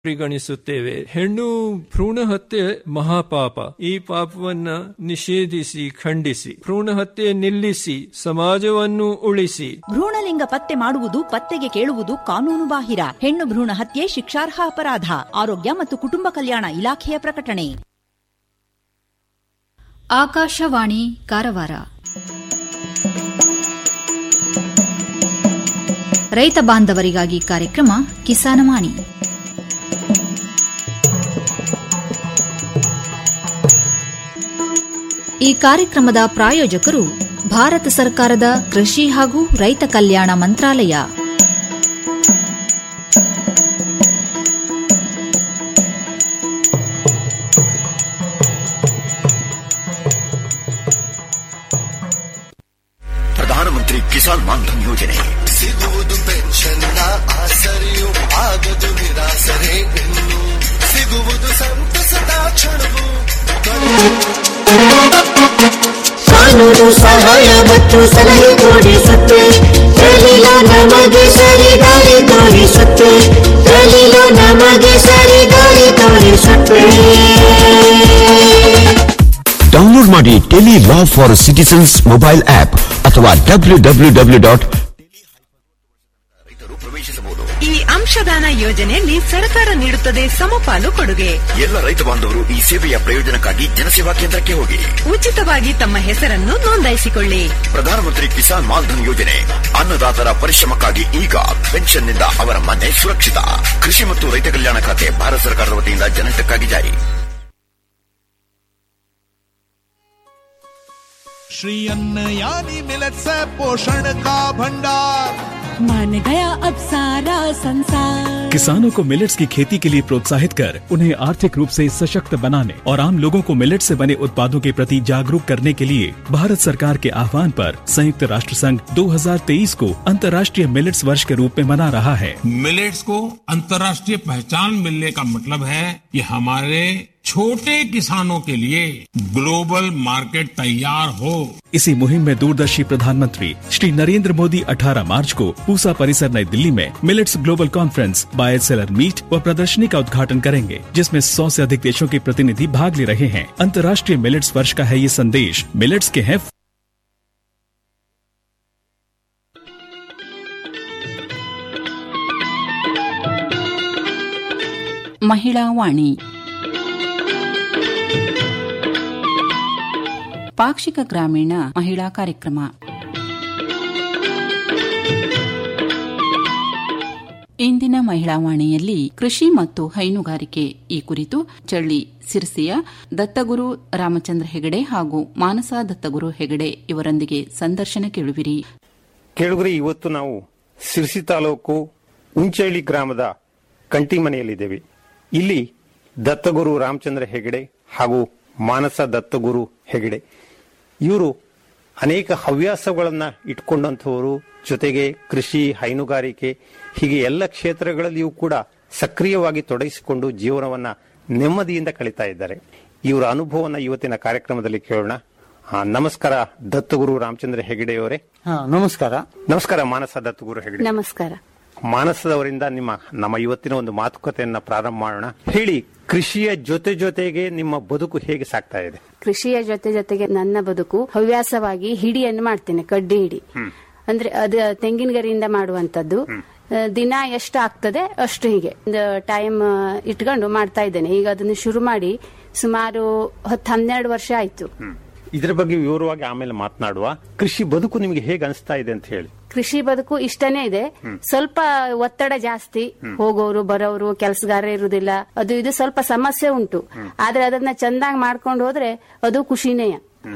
ಪರಿಗಣಿಸುತ್ತೇವೆ ಹೆಣ್ಣು ಭ್ರೂಣ ಹತ್ಯೆ ಮಹಾಪಾಪ ಈ ಪಾಪವನ್ನ ನಿಷೇಧಿಸಿ ಖಂಡಿಸಿ ಭ್ರೂಣ ಹತ್ಯೆ ನಿಲ್ಲಿಸಿ ಸಮಾಜವನ್ನು ಉಳಿಸಿ ಭ್ರೂಣಲಿಂಗ ಪತ್ತೆ ಮಾಡುವುದು ಪತ್ತೆಗೆ ಕೇಳುವುದು ಕಾನೂನು ಬಾಹಿರ ಹೆಣ್ಣು ಭ್ರೂಣ ಹತ್ಯೆ ಶಿಕ್ಷಾರ್ಹ ಅಪರಾಧ ಆರೋಗ್ಯ ಮತ್ತು ಕುಟುಂಬ ಕಲ್ಯಾಣ ಇಲಾಖೆಯ ಪ್ರಕಟಣೆ ಆಕಾಶವಾಣಿ ಕಾರವಾರ ರೈತ ಬಾಂಧವರಿಗಾಗಿ ಕಾರ್ಯಕ್ರಮ ಕಿಸಾನವಾಣಿ ಈ ಕಾರ್ಯಕ್ರಮದ ಪ್ರಾಯೋಜಕರು ಭಾರತ ಸರ್ಕಾರದ ಕೃಷಿ ಹಾಗೂ ರೈತ ಕಲ್ಯಾಣ ಮಂತ್ರಾಲಯ ಪ್ರಧಾನಮಂತ್ರಿ ಕಿಸಾನ್ ಮಾನ್ಧನ್ ಯೋಜನೆ ಸಿಗುವುದು ಪೆನ್ಷನ್ನ ಆಸರೆಯು ಆಗದು ನಿರಾಸರೆ ಇನ್ನು ಸಿಗುವುದು ಸಂತಸದ ಕ್ಷಣವು ಕಾನೂನು ಸಹಾಯ ಮತ್ತು ಸಲಹೆ ಕೊಡಿಸುತ್ತೆ ಕಲಿಲ ನಮಗೆ ಸರಿ ದಾರಿ ತೋರಿಸುತ್ತೆ ಕಲಿಲ ನಮಗೆ ಸರಿ ದಾರಿ ತೋರಿಸುತ್ತೆ ಡೌನ್ಲೋಡ್ ಮಾಡಿ tele law for citizens mobile app ಅಥವಾ ಡಬ್ಲ್ಯೂ ಡಬ್ಲ್ಯೂ ಡಬ್ಲ್ಯೂ ಡಾಟ್ ರೈತರು ಪ್ರವೇಶಿಸಬಹುದು ಈ ಅಂಶದಾನ ಯೋಜನೆಯಲ್ಲಿ ಸರ್ಕಾರ ನೀಡುತ್ತದೆ ಸಮಪಾಲು ಕೊಡುಗೆ ಎಲ್ಲ ರೈತ ಬಾಂಧವರು ಈ ಸೇವೆಯ ಪ್ರಯೋಜನಕ್ಕಾಗಿ ಜನಸೇವಾ ಕೇಂದ್ರಕ್ಕೆ ಹೋಗಿ ಉಚಿತವಾಗಿ ತಮ್ಮ ಹೆಸರನ್ನು ನೋಂದಾಯಿಸಿಕೊಳ್ಳಿ ಪ್ರಧಾನಮಂತ್ರಿ ಕಿಸಾನ್ ಮಾನ್ಧನ್ ಯೋಜನೆ ಅನ್ನದಾತರ ಪರಿಶ್ರಮಕ್ಕಾಗಿ ಈಗ ಪೆನ್ಷನ್ನಿಂದ ಅವರ ಮನೆ ಸುರಕ್ಷಿತ ಕೃಷಿ ಮತ್ತು ರೈತ ಕಲ್ಯಾಣ ಖಾತೆ ಭಾರತ ಸರ್ಕಾರದ ವತಿಯಿಂದ ಜನಹಿತಕ್ಕಾಗಿ ಜಾರಿ श्री अन्न यानी मिलत से पोषण का भंडार मान गया अब सारा संसार किसानों को मिलेट्स की खेती के लिए प्रोत्साहित कर उन्हें आर्थिक रूप से सशक्त बनाने और आम लोगों को मिलेट से बने उत्पादों के प्रति जागरूक करने के लिए भारत सरकार के आह्वान पर संयुक्त राष्ट्र संघ 2023 को अंतर्राष्ट्रीय मिलेट्स वर्ष के रूप में मना रहा है मिलेट्स को अंतर्राष्ट्रीय पहचान मिलने का मतलब है कि हमारे छोटे किसानों के लिए ग्लोबल मार्केट तैयार हो इसी मुहिम में दूरदर्शी प्रधानमंत्री श्री नरेंद्र मोदी 18 मार्च को पूसा परिसर नई दिल्ली में millets global conference buyer seller meet व प्रदर्शनी का उद्घाटन करेंगे जिसमें 100 से अधिक देशों के प्रतिनिधि भाग ले रहे हैं अंतर्राष्ट्रीय मिलेट्स वर्ष का है ये संदेश मिलेट्स के हैं ಮಹಿಳಾ ವಾಣಿ ಪಾಕ್ಷಿಕ ಗ್ರಾಮೀಣ ಮಹಿಳಾ ಕಾರ್ಯಕ್ರಮ ಇಂದಿನ ಮಹಿಳಾ ವಾಣಿಯಲ್ಲಿ ಕೃಷಿ ಮತ್ತು ಹೈನುಗಾರಿಕೆ ಈ ಕುರಿತು ಚಳ್ಳಿ ಸಿರ್ಸಿಯ ದತ್ತಗುರು ರಾಮಚಂದ್ರ ಹೆಗಡೆ ಹಾಗೂ ಮಾನಸ ದತ್ತಗುರು ಹೆಗಡೆ ಇವರೊಂದಿಗೆ ಸಂದರ್ಶನ ಕೇಳುವಿರಿ ಕೇಳುಗರೆ ಇವತ್ತು ನಾವು ಸಿರ್ಸಿ ತಾಲೂಕು ಉಂಚಳ್ಳಿ ಗ್ರಾಮದ ಕಂಟಿ ಮನೆಯಲ್ಲಿದ್ದೇವೆ ಇಲ್ಲಿ ದತ್ತಗುರು ರಾಮಚಂದ್ರ ಹೆಗಡೆ ಹಾಗೂ ಮಾನಸ ದತ್ತಗುರು ಹೆಗಡೆ ಇವರು ಅನೇಕ ಹವ್ಯಾಸಗಳನ್ನ ಇಟ್ಕೊಂಡಂಥವರು ಜೊತೆಗೆ ಕೃಷಿ ಹೈನುಗಾರಿಕೆ ಹೀಗೆ ಎಲ್ಲ ಕ್ಷೇತ್ರಗಳಲ್ಲಿಯೂ ಕೂಡ ಸಕ್ರಿಯವಾಗಿ ತೊಡಗಿಸಿಕೊಂಡು ಜೀವನವನ್ನ ನೆಮ್ಮದಿಯಿಂದ ಕಳೀತಾ ಇದ್ದಾರೆ ಇವರ ಅನುಭವವನ್ನ ಇವತ್ತಿನ ಕಾರ್ಯಕ್ರಮದಲ್ಲಿ ಕೇಳೋಣ ಆ, ನಮಸ್ಕಾರ ದತ್ತಗುರು ರಾಮಚಂದ್ರ ಹೆಗಡೆಯವರೇ ನಮಸ್ಕಾರ ನಮಸ್ಕಾರ ಮಾನಸ ದತ್ತಗುರು ಹೆಗಡೆ ನಮಸ್ಕಾರ ಮಾನಸದವರಿಂದ ನಿಮ್ಮ ನಮ್ಮ ಇವತ್ತಿನ ಒಂದು ಮಾತುಕತೆಯನ್ನ ಪ್ರಾರಂಭ ಮಾಡೋಣ ಹೇಳಿ ಕೃಷಿಯ ಜೊತೆ ಜೊತೆಗೆ ನಿಮ್ಮ ಬದುಕು ಹೇಗೆ ಸಾಗ್ತಾ ಇದೆ ಕೃಷಿಯ ಜೊತೆ ಜೊತೆಗೆ ನನ್ನ ಬದುಕು ಹವ್ಯಾಸವಾಗಿ ಹಿಡಿಯನ್ನು ಮಾಡ್ತೇನೆ ಕಡ್ಡಿ ಹಿಡಿ ಅಂದ್ರೆ ಅದು ತೆಂಗಿನ ಗರಿಯಿಂದ ಮಾಡುವಂತದ್ದು ಆ, ದಿನ ಎಷ್ಟು ಆಗ್ತದೆ ಅಷ್ಟು ಹೀಗೆ ಒಂದು ಟೈಮ್ ಇಟ್ಕೊಂಡು ಮಾಡ್ತಾ ಇದ್ದೇನೆ ಈಗ ಅದನ್ನು ಶುರು ಮಾಡಿ ಸುಮಾರು ಹತ್ತು ಹನ್ನೆರಡು ವರ್ಷ ಆಯ್ತು ಇದರ ಬಗ್ಗೆ ವಿವರವಾಗಿ ಆಮೇಲೆ ಮಾತನಾಡುವ ಕೃಷಿ ಬದುಕು ನಿಮಗೆ ಹೇಗೆ ಅನಿಸ್ತಾ ಇದೆ ಅಂತ ಹೇಳಿ ಕೃಷಿ ಬದುಕು ಇಷ್ಟನೇ ಇದೆ ಸ್ವಲ್ಪ ಒತ್ತಡ ಜಾಸ್ತಿ ಹೋಗೋರು ಬರೋರು ಕೆಲಸಗಾರ ಇರುವುದಿಲ್ಲ ಅದು ಇದು ಸ್ವಲ್ಪ ಸಮಸ್ಯೆ ಉಂಟು ಆದ್ರೆ ಅದನ್ನ ಚಂದಾಗಿ ಮಾಡ್ಕೊಂಡು ಹೋದ್ರೆ ಅದು ಖುಷಿನೇಯ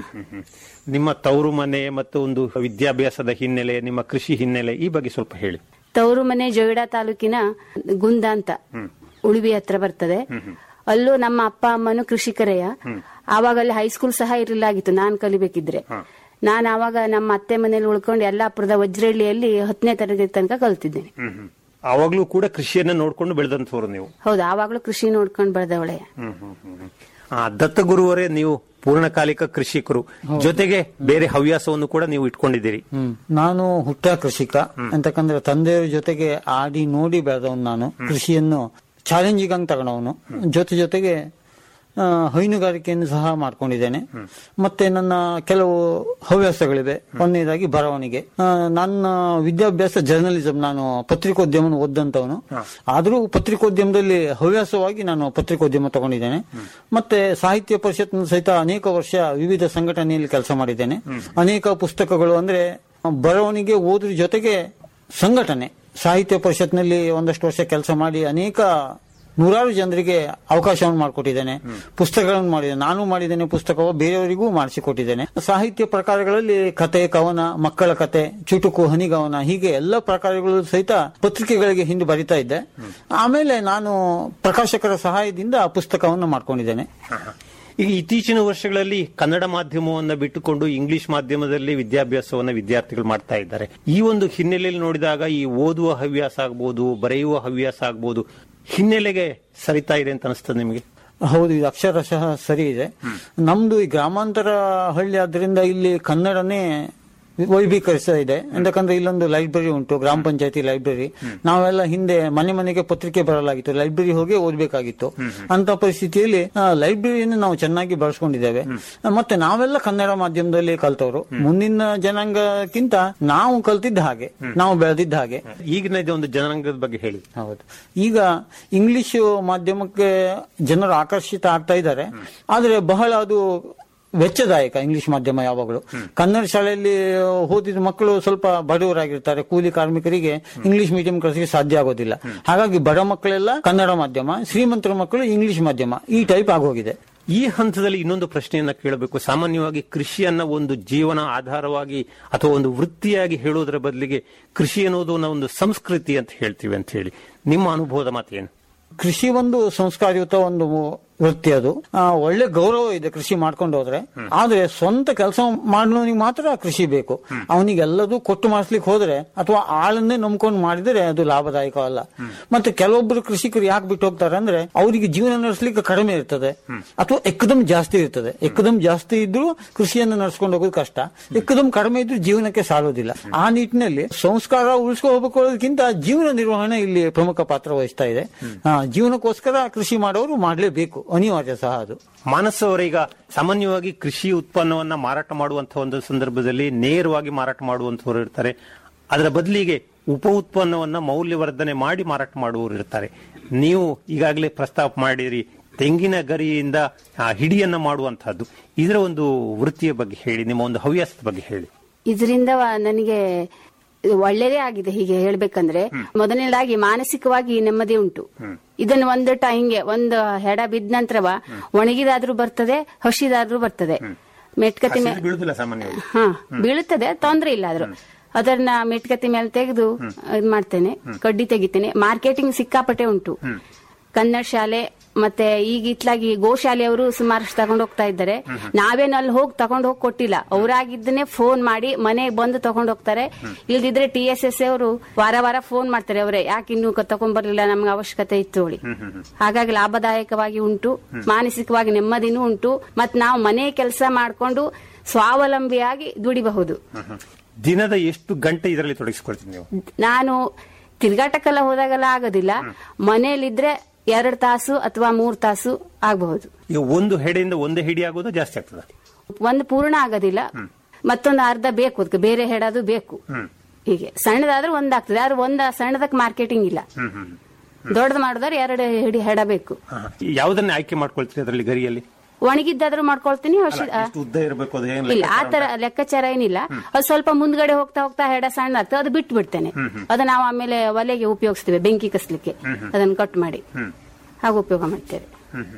ನಿಮ್ಮ ತವರು ಮನೆ ಮತ್ತು ಒಂದು ವಿದ್ಯಾಭ್ಯಾಸದ ಹಿನ್ನೆಲೆ ನಿಮ್ಮ ಕೃಷಿ ಹಿನ್ನೆಲೆ ಈ ಬಗ್ಗೆ ಸ್ವಲ್ಪ ಹೇಳಿ ತವರು ಮನೆ ಜೋಯಿಡಾ ತಾಲೂಕಿನ ಗುಂದ ಅಂತ ಉಳಿವಿ ಹತ್ರ ಬರ್ತದೆ ಅಲ್ಲೂ ನಮ್ಮ ಅಪ್ಪ ಅಮ್ಮನು ಕೃಷಿಕರೆಯ ಆವಾಗ ಅಲ್ಲಿ ಹೈಸ್ಕೂಲ್ ಸಹ ಇರಲಾಗಿತ್ತು ನಾನ್ ಕಲಿಬೇಕಿದ್ರೆ ನಾನು ಆವಾಗ ನಮ್ಮ ಅತ್ತೆ ಮನೇಲಿ ಉಳ್ಕೊಂಡು ಯಲ್ಲಾಪುರದ ವಜ್ರಹಳ್ಳಿಯಲ್ಲಿ ಹತ್ತನೇ ತರಗತಿ ತನಕ ಕಲ್ತಿದ್ದೇನೆ ಆವಾಗ್ಲೂ ಕೂಡ ಕೃಷಿಯನ್ನ ನೋಡ್ಕೊಂಡು ಬೆಳೆದಂತವ್ರು ನೀವು ಹೌದು ಆವಾಗ್ಲೂ ಕೃಷಿ ನೋಡ್ಕೊಂಡು ಬೆಳೆದವಳೆ ಆ, ದತ್ತಗುರುವರೇ ನೀವು ಪೂರ್ಣಕಾಲಿಕ ಕೃಷಿಕರು ಜೊತೆಗೆ ಬೇರೆ ಹವ್ಯಾಸವನ್ನು ಕೂಡ ನೀವು ಇಟ್ಕೊಂಡಿದ್ದೀರಿ ಹ್ಮ್ ನಾನು ಹುಟ್ಟ ಕೃಷಿಕ ಅಂತಕಂದ್ರೆ ತಂದೆಯವರ ಜೊತೆಗೆ ಆಡಿ ನೋಡಿ ಬೆಳೆದವನು ನಾನು ಕೃಷಿಯನ್ನು ಚಾಲೆಂಜಿಂಗ್ ಆಗಿ ತಗೊಂಡವನು ಜೊತೆ ಜೊತೆಗೆ ಆ, ಹೈನುಗಾರಿಕೆಯನ್ನು ಸಹ ಮಾಡ್ಕೊಂಡಿದ್ದೇನೆ ಮತ್ತೆ ನನ್ನ ಕೆಲವು ಹವ್ಯಾಸಗಳಿವೆ ಒಂದನೇದಾಗಿ ಬರವಣಿಗೆ ಆ, ನನ್ನ ವಿದ್ಯಾಭ್ಯಾಸ ಜರ್ನಲಿಸಂ ನಾನು ಪತ್ರಿಕೋದ್ಯಮ ಓದಂತವನು ಆದರೂ ಪತ್ರಿಕೋದ್ಯಮದಲ್ಲಿ ಹವ್ಯಾಸವಾಗಿ ನಾನು ಪತ್ರಿಕೋದ್ಯಮ ತಗೊಂಡಿದ್ದೇನೆ ಮತ್ತೆ ಸಾಹಿತ್ಯ ಪರಿಷತ್ ಸಹಿತ ಅನೇಕ ವರ್ಷ ವಿವಿಧ ಸಂಘಟನೆಯಲ್ಲಿ ಕೆಲಸ ಮಾಡಿದ್ದೇನೆ ಅನೇಕ ಪುಸ್ತಕಗಳು ಅಂದ್ರೆ ಬರವಣಿಗೆ ಓದ್ರ ಜೊತೆಗೆ ಸಂಘಟನೆ ಸಾಹಿತ್ಯ ಪರಿಷತ್ನಲ್ಲಿ ಒಂದಷ್ಟು ವರ್ಷ ಕೆಲಸ ಮಾಡಿ ಅನೇಕ ನೂರಾರು ಜನರಿಗೆ ಅವಕಾಶವನ್ನು ಮಾಡಿಕೊಟ್ಟಿದ್ದೇನೆ ಪುಸ್ತಕಗಳನ್ನು ಮಾಡಿದ್ದೇನೆ ನಾನು ಮಾಡಿದ್ದೇನೆ ಪುಸ್ತಕ ಬೇರೆಯವರಿಗೂ ಮಾಡಿಸಿಕೊಟ್ಟಿದ್ದೇನೆ ಸಾಹಿತ್ಯ ಪ್ರಕಾರಗಳಲ್ಲಿ ಕತೆ ಕವನ ಮಕ್ಕಳ ಕತೆ ಚುಟುಕು ಹನಿಗವನ ಹೀಗೆ ಎಲ್ಲ ಪ್ರಕಾರಗಳು ಸಹಿತ ಪತ್ರಿಕೆಗಳಿಗೆ ಹಿಂದೆ ಬರಿತಾ ಇದ್ದೆ ಆಮೇಲೆ ನಾನು ಪ್ರಕಾಶಕರ ಸಹಾಯದಿಂದ ಆ ಪುಸ್ತಕವನ್ನು ಮಾಡ್ಕೊಂಡಿದ್ದೇನೆ ಈಗ ಇತ್ತೀಚಿನ ವರ್ಷಗಳಲ್ಲಿ ಕನ್ನಡ ಮಾಧ್ಯಮವನ್ನ ಬಿಟ್ಟುಕೊಂಡು ಇಂಗ್ಲಿಷ್ ಮಾಧ್ಯಮದಲ್ಲಿ ವಿದ್ಯಾಭ್ಯಾಸವನ್ನ ವಿದ್ಯಾರ್ಥಿಗಳು ಮಾಡ್ತಾ ಇದ್ದಾರೆ ಈ ಒಂದು ಹಿನ್ನೆಲೆಯಲ್ಲಿ ನೋಡಿದಾಗ ಈ ಓದುವ ಹವ್ಯಾಸ ಆಗ್ಬೋದು ಬರೆಯುವ ಹವ್ಯಾಸ ಆಗ್ಬೋದು ಹಿನ್ನೆಲೆಗೆ ಸರಿತಾ ಇದೆ ಅಂತ ಅನಿಸ್ತದೆ ನಿಮಗೆ ಹೌದು ಇದು ಅಕ್ಷರಶಃ ಸರಿ ಇದೆ ನಮ್ದು ಈ ಗ್ರಾಮಾಂತರ ಹಳ್ಳಿ ಆದ್ರಿಂದ ಇಲ್ಲಿ ಕನ್ನಡನೇ ವೈಭೀಕರಿಸ್ತಾ ಇದೆ ಯಾಕಂದ್ರೆ ಇಲ್ಲೊಂದು ಲೈಬ್ರರಿ ಉಂಟು ಗ್ರಾಮ ಪಂಚಾಯತಿ ಲೈಬ್ರರಿ ನಾವೆಲ್ಲ ಹಿಂದೆ ಮನೆ ಮನೆಗೆ ಪತ್ರಿಕೆ ಬರಲಾಗಿತ್ತು ಲೈಬ್ರರಿ ಹೋಗಿ ಓದ್ಬೇಕಾಗಿತ್ತು ಅಂತ ಪರಿಸ್ಥಿತಿಯಲ್ಲಿ ಲೈಬ್ರರಿಯನ್ನು ನಾವು ಚೆನ್ನಾಗಿ ಬಳಸ್ಕೊಂಡಿದ್ದೇವೆ ಮತ್ತೆ ನಾವೆಲ್ಲ ಕನ್ನಡ ಮಾಧ್ಯಮದಲ್ಲಿ ಕಲ್ತವ್ರು ಮುಂದಿನ ಜನಾಂಗಕ್ಕಿಂತ ನಾವು ಕಲ್ತಿದ್ದ ಹಾಗೆ ನಾವು ಬೆಳೆದಿದ್ದ ಹಾಗೆ ಈಗಿನ ಇದು ಒಂದು ಜನಾಂಗದ ಬಗ್ಗೆ ಹೇಳಿ ಹೌದು ಈಗ ಇಂಗ್ಲಿಷ್ ಮಾಧ್ಯಮಕ್ಕೆ ಜನರು ಆಕರ್ಷಿತ ಆಗ್ತಾ ಇದ್ದಾರೆ ಆದ್ರೆ ಬಹಳ ಅದು ವೆಚ್ಚದಾಯಕ ಇಂಗ್ಲಿಷ್ ಮಾಧ್ಯಮ ಯಾವಾಗಲೂ ಕನ್ನಡ ಶಾಲೆಯಲ್ಲಿ ಓದಿದ ಮಕ್ಕಳು ಸ್ವಲ್ಪ ಬಡವರಾಗಿರ್ತಾರೆ ಕೂಲಿ ಕಾರ್ಮಿಕರಿಗೆ ಇಂಗ್ಲಿಷ್ ಮೀಡಿಯಂ ಕಳಿಸಲಿಕ್ಕೆ ಸಾಧ್ಯ ಆಗೋದಿಲ್ಲ ಹಾಗಾಗಿ ಬಡ ಮಕ್ಕಳೆಲ್ಲ ಕನ್ನಡ ಮಾಧ್ಯಮ ಶ್ರೀಮಂತರ ಮಕ್ಕಳು ಇಂಗ್ಲಿಷ್ ಮಾಧ್ಯಮ ಈ ಟೈಪ್ ಆಗೋಗಿದೆ ಈ ಹಂತದಲ್ಲಿ ಇನ್ನೊಂದು ಪ್ರಶ್ನೆಯನ್ನ ಕೇಳಬೇಕು ಸಾಮಾನ್ಯವಾಗಿ ಕೃಷಿಯನ್ನ ಒಂದು ಜೀವನ ಆಧಾರವಾಗಿ ಅಥವಾ ಒಂದು ವೃತ್ತಿಯಾಗಿ ಹೇಳೋದ್ರ ಬದಲಿಗೆ ಕೃಷಿ ಅನ್ನೋದು ನಾವು ಒಂದು ಸಂಸ್ಕೃತಿ ಅಂತ ಹೇಳ್ತೀವಿ ಅಂತ ಹೇಳಿ ನಿಮ್ಮ ಅನುಭವದ ಮಾತೇನು ಕೃಷಿ ಒಂದು ಸಂಸ್ಕಾರಯುತ ಒಂದು ವೃತ್ತಿ ಅದು ಆ, ಒಳ್ಳೆ ಗೌರವ ಇದೆ ಕೃಷಿ ಮಾಡ್ಕೊಂಡು ಹೋದ್ರೆ ಆದ್ರೆ ಸ್ವಂತ ಕೆಲಸ ಮಾಡೋನಿಗೆ ಮಾತ್ರ ಕೃಷಿ ಬೇಕು ಅವನಿಗೆ ಎಲ್ಲದೂ ಕೊಟ್ಟು ಮಾಡಿಸ್ಲಿಕ್ಕೆ ಹೋದ್ರೆ ಅಥವಾ ಆಳನ್ನೇ ನಂಬ್ಕೊಂಡು ಮಾಡಿದ್ರೆ ಅದು ಲಾಭದಾಯಕ ಅಲ್ಲ ಮತ್ತೆ ಕೆಲವೊಬ್ಬರು ಕೃಷಿಕರು ಯಾಕೆ ಬಿಟ್ಟು ಹೋಗ್ತಾರೆ ಅಂದ್ರೆ ಅವರಿಗೆ ಜೀವನ ನಡೆಸಲಿಕ್ಕೆ ಕಡಿಮೆ ಇರ್ತದೆ ಅಥವಾ ಎಕ್ಕದಮ್ ಜಾಸ್ತಿ ಇರ್ತದೆ ಎಕ್ಕದಮ್ ಜಾಸ್ತಿ ಇದ್ರೂ ಕೃಷಿಯನ್ನು ನಡೆಸ್ಕೊಂಡು ಹೋಗೋದು ಕಷ್ಟ ಎಕ್ಕದಮ್ ಕಡಿಮೆ ಇದ್ರೂ ಜೀವನಕ್ಕೆ ಸಾಲೋದಿಲ್ಲ ಆ ನಿಟ್ಟಿನಲ್ಲಿ ಸಂಸ್ಕಾರ ಉಳಿಸ್ಕೊ ಹೋಗ್ಬೇಕು ಅನ್ನೋದಕ್ಕಿಂತ ಜೀವನ ನಿರ್ವಹಣೆ ಇಲ್ಲಿ ಪ್ರಮುಖ ಪಾತ್ರ ವಹಿಸ್ತಾ ಇದೆ ಆ, ಜೀವನಕ್ಕೋಸ್ಕರ ಕೃಷಿ ಮಾಡೋರು ಮಾಡಲೇಬೇಕು ಅನಿವಾರ್ಯ ಸಹ ಅದು ಮಾನಸ್ ಅವರೀಗ ಸಾಮಾನ್ಯವಾಗಿ ಕೃಷಿ ಉತ್ಪನ್ನವನ್ನ ಮಾರಾಟ ಮಾಡುವಂತಹ ಒಂದು ಸಂದರ್ಭದಲ್ಲಿ ನೇರವಾಗಿ ಮಾರಾಟ ಮಾಡುವಂತವರು ಇರ್ತಾರೆ ಅದರ ಬದಲಿಗೆ ಉಪ ಉತ್ಪನ್ನವನ್ನ ಮೌಲ್ಯವರ್ಧನೆ ಮಾಡಿ ಮಾರಾಟ ಮಾಡುವವರು ಇರ್ತಾರೆ ನೀವು ಈಗಾಗಲೇ ಪ್ರಸ್ತಾಪ ಮಾಡಿರಿ ತೆಂಗಿನ ಗರಿಯಿಂದ ಆ, ಹಿಡಿಯನ್ನ ಮಾಡುವಂತಹದ್ದು ಇದರ ಒಂದು ವೃತ್ತಿಯ ಬಗ್ಗೆ ಹೇಳಿ ನಿಮ್ಮ ಒಂದು ಹವ್ಯಾಸದ ಬಗ್ಗೆ ಹೇಳಿ ಇದರಿಂದ ನನಗೆ ಒಳ್ಳೆಯದೇ ಆಗಿದೆ ಹೀಗೆ ಹೇಳ್ಬೇಕಂದ್ರೆ ಮೊದಲನೇದಾಗಿ ಮಾನಸಿಕವಾಗಿ ನೆಮ್ಮದಿ ಉಂಟು ಇದನ್ನು ಒಂದು ಟ ಹಿಂಗೆ ಒಂದು ಹೆಡ ಬಿದ್ದ ನಂತರವ ಒಣಗಿದಾದ್ರೂ ಬರ್ತದೆ ಹಸಿದಾದ್ರೂ ಬರ್ತದೆ ಮೆಟ್ಕತಿ ಮೇ- ಹಸಿರು ಬೀಳುದಿಲ್ಲ ಸಾಮಾನ್ಯವಾಗಿ ಹಾ ಬೀಳುತ್ತದೆ ತೊಂದ್ರೆ ಇಲ್ಲ ಆದ್ರೂ ಅದನ್ನ ಮೆಟ್ಕತಿ ಮೇಲೆ ತೆಗೆದು ಇದ್ ಮಾಡ್ತೇನೆ ಕಡ್ಡಿ ತೆಗಿತೇನೆ ಮಾರ್ಕೆಟಿಂಗ್ ಸಿಕ್ಕಾಪಟ್ಟೆ ಉಂಟು ಕನ್ನಡ ಶಾಲೆ ಮತ್ತೆ ಈಗ ಇತ್ಲಾಗಿ ಗೋಶಾಲೆಯವರು ಸುಮಾರಷ್ಟು ತಗೊಂಡು ಹೋಗ್ತಾ ಇದ್ದಾರೆ ನಾವೇನು ಅಲ್ಲಿ ಹೋಗಿ ತಗೊಂಡು ಹೋಗಿ ಕೊಟ್ಟಿಲ್ಲ ಅವರಾಗಿದ್ದನ್ನೇ ಫೋನ್ ಮಾಡಿ ಮನೆಗೆ ಬಂದು ತಗೊಂಡು ಹೋಗ್ತಾರೆ ಇಲ್ದಿದ್ರೆ ಟಿ ಎಸ್ ಎಸ್ ಅವರು ವಾರ ವಾರ ಫೋನ್ ಮಾಡ್ತಾರೆ ಅವರೇ ಯಾಕೆ ಇನ್ನೂ ತಗೊಂಡ್ ಬರ್ಲಿಲ್ಲ ನಮ್ಗೆ ಅವಶ್ಯಕತೆ ಇತ್ತು ಹೇಳಿ ಹಾಗಾಗಿ ಲಾಭದಾಯಕವಾಗಿ ಉಂಟು ಮಾನಸಿಕವಾಗಿ ನೆಮ್ಮದಿನೂ ಉಂಟು ಮತ್ ನಾವು ಮನೆ ಕೆಲಸ ಮಾಡ್ಕೊಂಡು ಸ್ವಾವಲಂಬಿಯಾಗಿ ದುಡಿಬಹುದು ದಿನದ ಎಷ್ಟು ಗಂಟೆ ಇದರಲ್ಲಿ ತೊಡಗಿಸ್ಕೊಳ್ತೀನಿ ನೀವು ನಾನು ತಿರ್ಗಾಟಕ್ಕೆಲ್ಲ ಹೋದಾಗೆಲ್ಲ ಆಗೋದಿಲ್ಲ ಮನೆಯಲ್ಲಿದ್ರೆ ಎರಡು ತಾಸು ಅಥವಾ ಮೂರ್ ತಾಸು ಆಗಬಹುದು ಈಗ ಒಂದು ಹೆಡೆಯಿಂದ ಒಂದೇ ಹಿಡಿ ಆಗೋದು ಜಾಸ್ತಿ ಆಗ್ತದೆ ಒಂದು ಪೂರ್ಣ ಆಗೋದಿಲ್ಲ ಮತ್ತೊಂದು ಅರ್ಧ ಬೇಕು ಅದಕ್ಕೆ ಬೇರೆ ಹೆಡದು ಬೇಕು ಹೀಗೆ ಸಣ್ಣದಾದ್ರೆ ಒಂದಾಗ್ತದೆ ಆದ್ರೆ ಒಂದ ಸಣ್ಣದಕ್ಕೆ ಮಾರ್ಕೆಟಿಂಗ್ ಇಲ್ಲ ದೊಡ್ಡದು ಮಾಡಿದ್ರೆ ಎರಡು ಹಿಡಿ ಹೆಡ ಬೇಕು ಯಾವುದನ್ನ ಆಯ್ಕೆ ಮಾಡ್ಕೊಳ್ತೀರಿ ಅದರಲ್ಲಿ ಗರಿಯಲ್ಲಿ ಒಣಗಿದ್ದಾದ್ರೂ ಮಾಡ್ಕೊಳ್ತೀನಿ ಹಸಿ ಅಲ್ಲ, ಎಷ್ಟು ಉದ್ದ ಇರಬೇಕು ಅದು ಏನ್ ಇಲ್ಲ ಆ ಲೆಕ್ಕಾಚಾರ ತರ ಲೆಕ್ಕಾಚಾರ ಏನಿಲ್ಲ ಅದು ಸ್ವಲ್ಪ ಮುಂದ್ಗಡೆ ಹೋಗ್ತಾ ಹೋಗ್ತಾ ಹೆಡ ಸಣ್ಣ ಆಗ್ತದೆ ಅದು ಬಿಟ್ಟು ಬಿಡ್ತೇನೆ ಅದು ನಾವು ಆಮೇಲೆ ಒಲೆಗೆ ಉಪಯೋಗಿಸ್ತೇವೆ ಬೆಂಕಿ ಕಸ್ಲಿಕ್ಕೆ ಅದನ್ನ ಕಟ್ ಮಾಡಿ ಹಾಗೆ ಉಪಯೋಗ ಮಾಡ್ತೇವೆ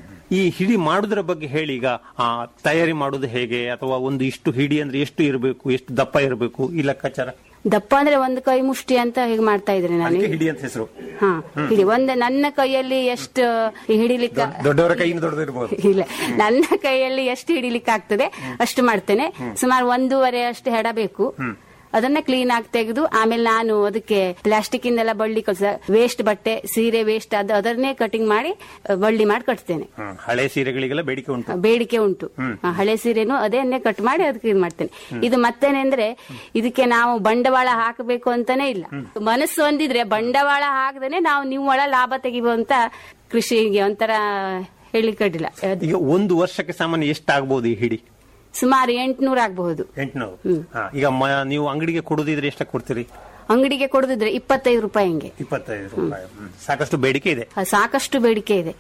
ಈ ಹಿಡಿ ಮಾಡುವುದರ ಬಗ್ಗೆ ಹೇಳಿ ಈಗ ಆ, ತಯಾರಿ ಮಾಡುವುದು ಹೇಗೆ ಅಥವಾ ಒಂದು ಇಷ್ಟು ಹಿಡಿ ಅಂದ್ರೆ ಎಷ್ಟು ಇರಬೇಕು ಎಷ್ಟು ದಪ್ಪ ಇರಬೇಕು ಈ ಲೆಕ್ಕಾಚಾರ ದಪ್ಪ ಅಂದ್ರೆ ಒಂದು ಕೈ ಮುಷ್ಟಿ ಅಂತ ಹೀಗೆ ಮಾಡ್ತಾ ಇದ್ರೆ ನಾನು ಅದಕ್ಕೆ ಹಿಡಿ ಅಂತ ಹೆಸರು ಹಾ ಹಿಡಿ ಒಂದು ನನ್ನ ಕೈಯಲ್ಲಿ ಎಷ್ಟು ಹಿಡಿಲಿಕ್ಕೆ ದೊಡ್ಡವರ ಕೈಯಿಂದ ದೊಡ್ಡದಿರ್ಬೋದು ಇಲ್ಲ ನನ್ನ ಕೈಯಲ್ಲಿ ಎಷ್ಟು ಹಿಡಿಲಿಕ್ಕೆ ಆಗ್ತದೆ ಅಷ್ಟು ಮಾಡ್ತೇನೆ ಸುಮಾರು ಒಂದೂವರೆ ಅಷ್ಟು ಹೆಡ ಬೇಕು ಅದನ್ನ ಕ್ಲೀನ್ ಆಗಿ ತೆಗೆದು ಆಮೇಲೆ ನಾನು ಅದಕ್ಕೆ ಪ್ಲಾಸ್ಟಿಕ್ ಇಂದೆಲ್ಲ ಬಳ್ಳಿ ಕಳ್ಸ ವೇಸ್ಟ್ ಬಟ್ಟೆ ಸೀರೆ ವೇಸ್ಟ್ ಅದು ಅದನ್ನೇ ಕಟಿಂಗ್ ಮಾಡಿ ಅ, ಬಳ್ಳಿ ಮಾಡಿ ಕಟ್ತೇನೆ ಹ್ಮ್. ಹಳೆ ಸೀರೆಗಳಿಗೆಲ್ಲ ಬೇಡಿಕೆ ಉಂಟು ಬೇಡಿಕೆ ಉಂಟು ಆ, ಹಳೆ ಸೀರೆನು ಅದೇನೆ ಕಟ್ ಮಾಡಿ ಅದಕ್ಕೆ ಇದು ಮಾಡ್ತೇನೆ ಇದು ಮತ್ತೇನೆ ಅಂದ್ರೆ ಇದಕ್ಕೆ ನಾವು ಬಂಡವಾಳ ಹಾಕಬೇಕು ಅಂತಾನೆ ಇಲ್ಲ ಮನಸ್ಸು ಹೊಂದಿದ್ರೆ ಬಂಡವಾಳ ಹಾಕದೇನೆ ನಾವು ನಿವ್ವಳ ಲಾಭ ತೆಗಿಬೋ ಅಂತ ಕೃಷಿಗೆ ಒಂಥರ ಹೇಳಿಕ್ ಅಡ್ಡಿಲ್ಲ ಅದು ಈಗ ಒಂದು ವರ್ಷಕ್ಕೆ ಸಾಮಾನ್ಯ ಎಷ್ಟಾಗಬಹುದು ಈ ಹಿಡಿ ಸುಮಾರು ಎಂಟ್ನೂರ ಆಗಬಹುದು ಎಂಟುನೂರು ಈಗ ಮ- ನೀವು ಅಂಗಡಿಗೆ ಕೊಡುದಿದ್ರೆ ಎಷ್ಟ ಕೊಡ್ತೀರಿ ಅಂಗಡಿಗೆ ಕೊಡುದಿದ್ರೆ ಇಪ್ಪತ್ತೈದು ರೂಪಾಯಿ ಹಿಂಗೆ ಇಪ್ಪತ್ತೈದು ರೂಪಾಯಿ ಹ್ಮ್. ಸಾಕಷ್ಟು ಬೇಡಿಕೆ ಇದೆ ಅದು ಸಾಕಷ್ಟು ಬೇಡಿಕೆ ಇದೆ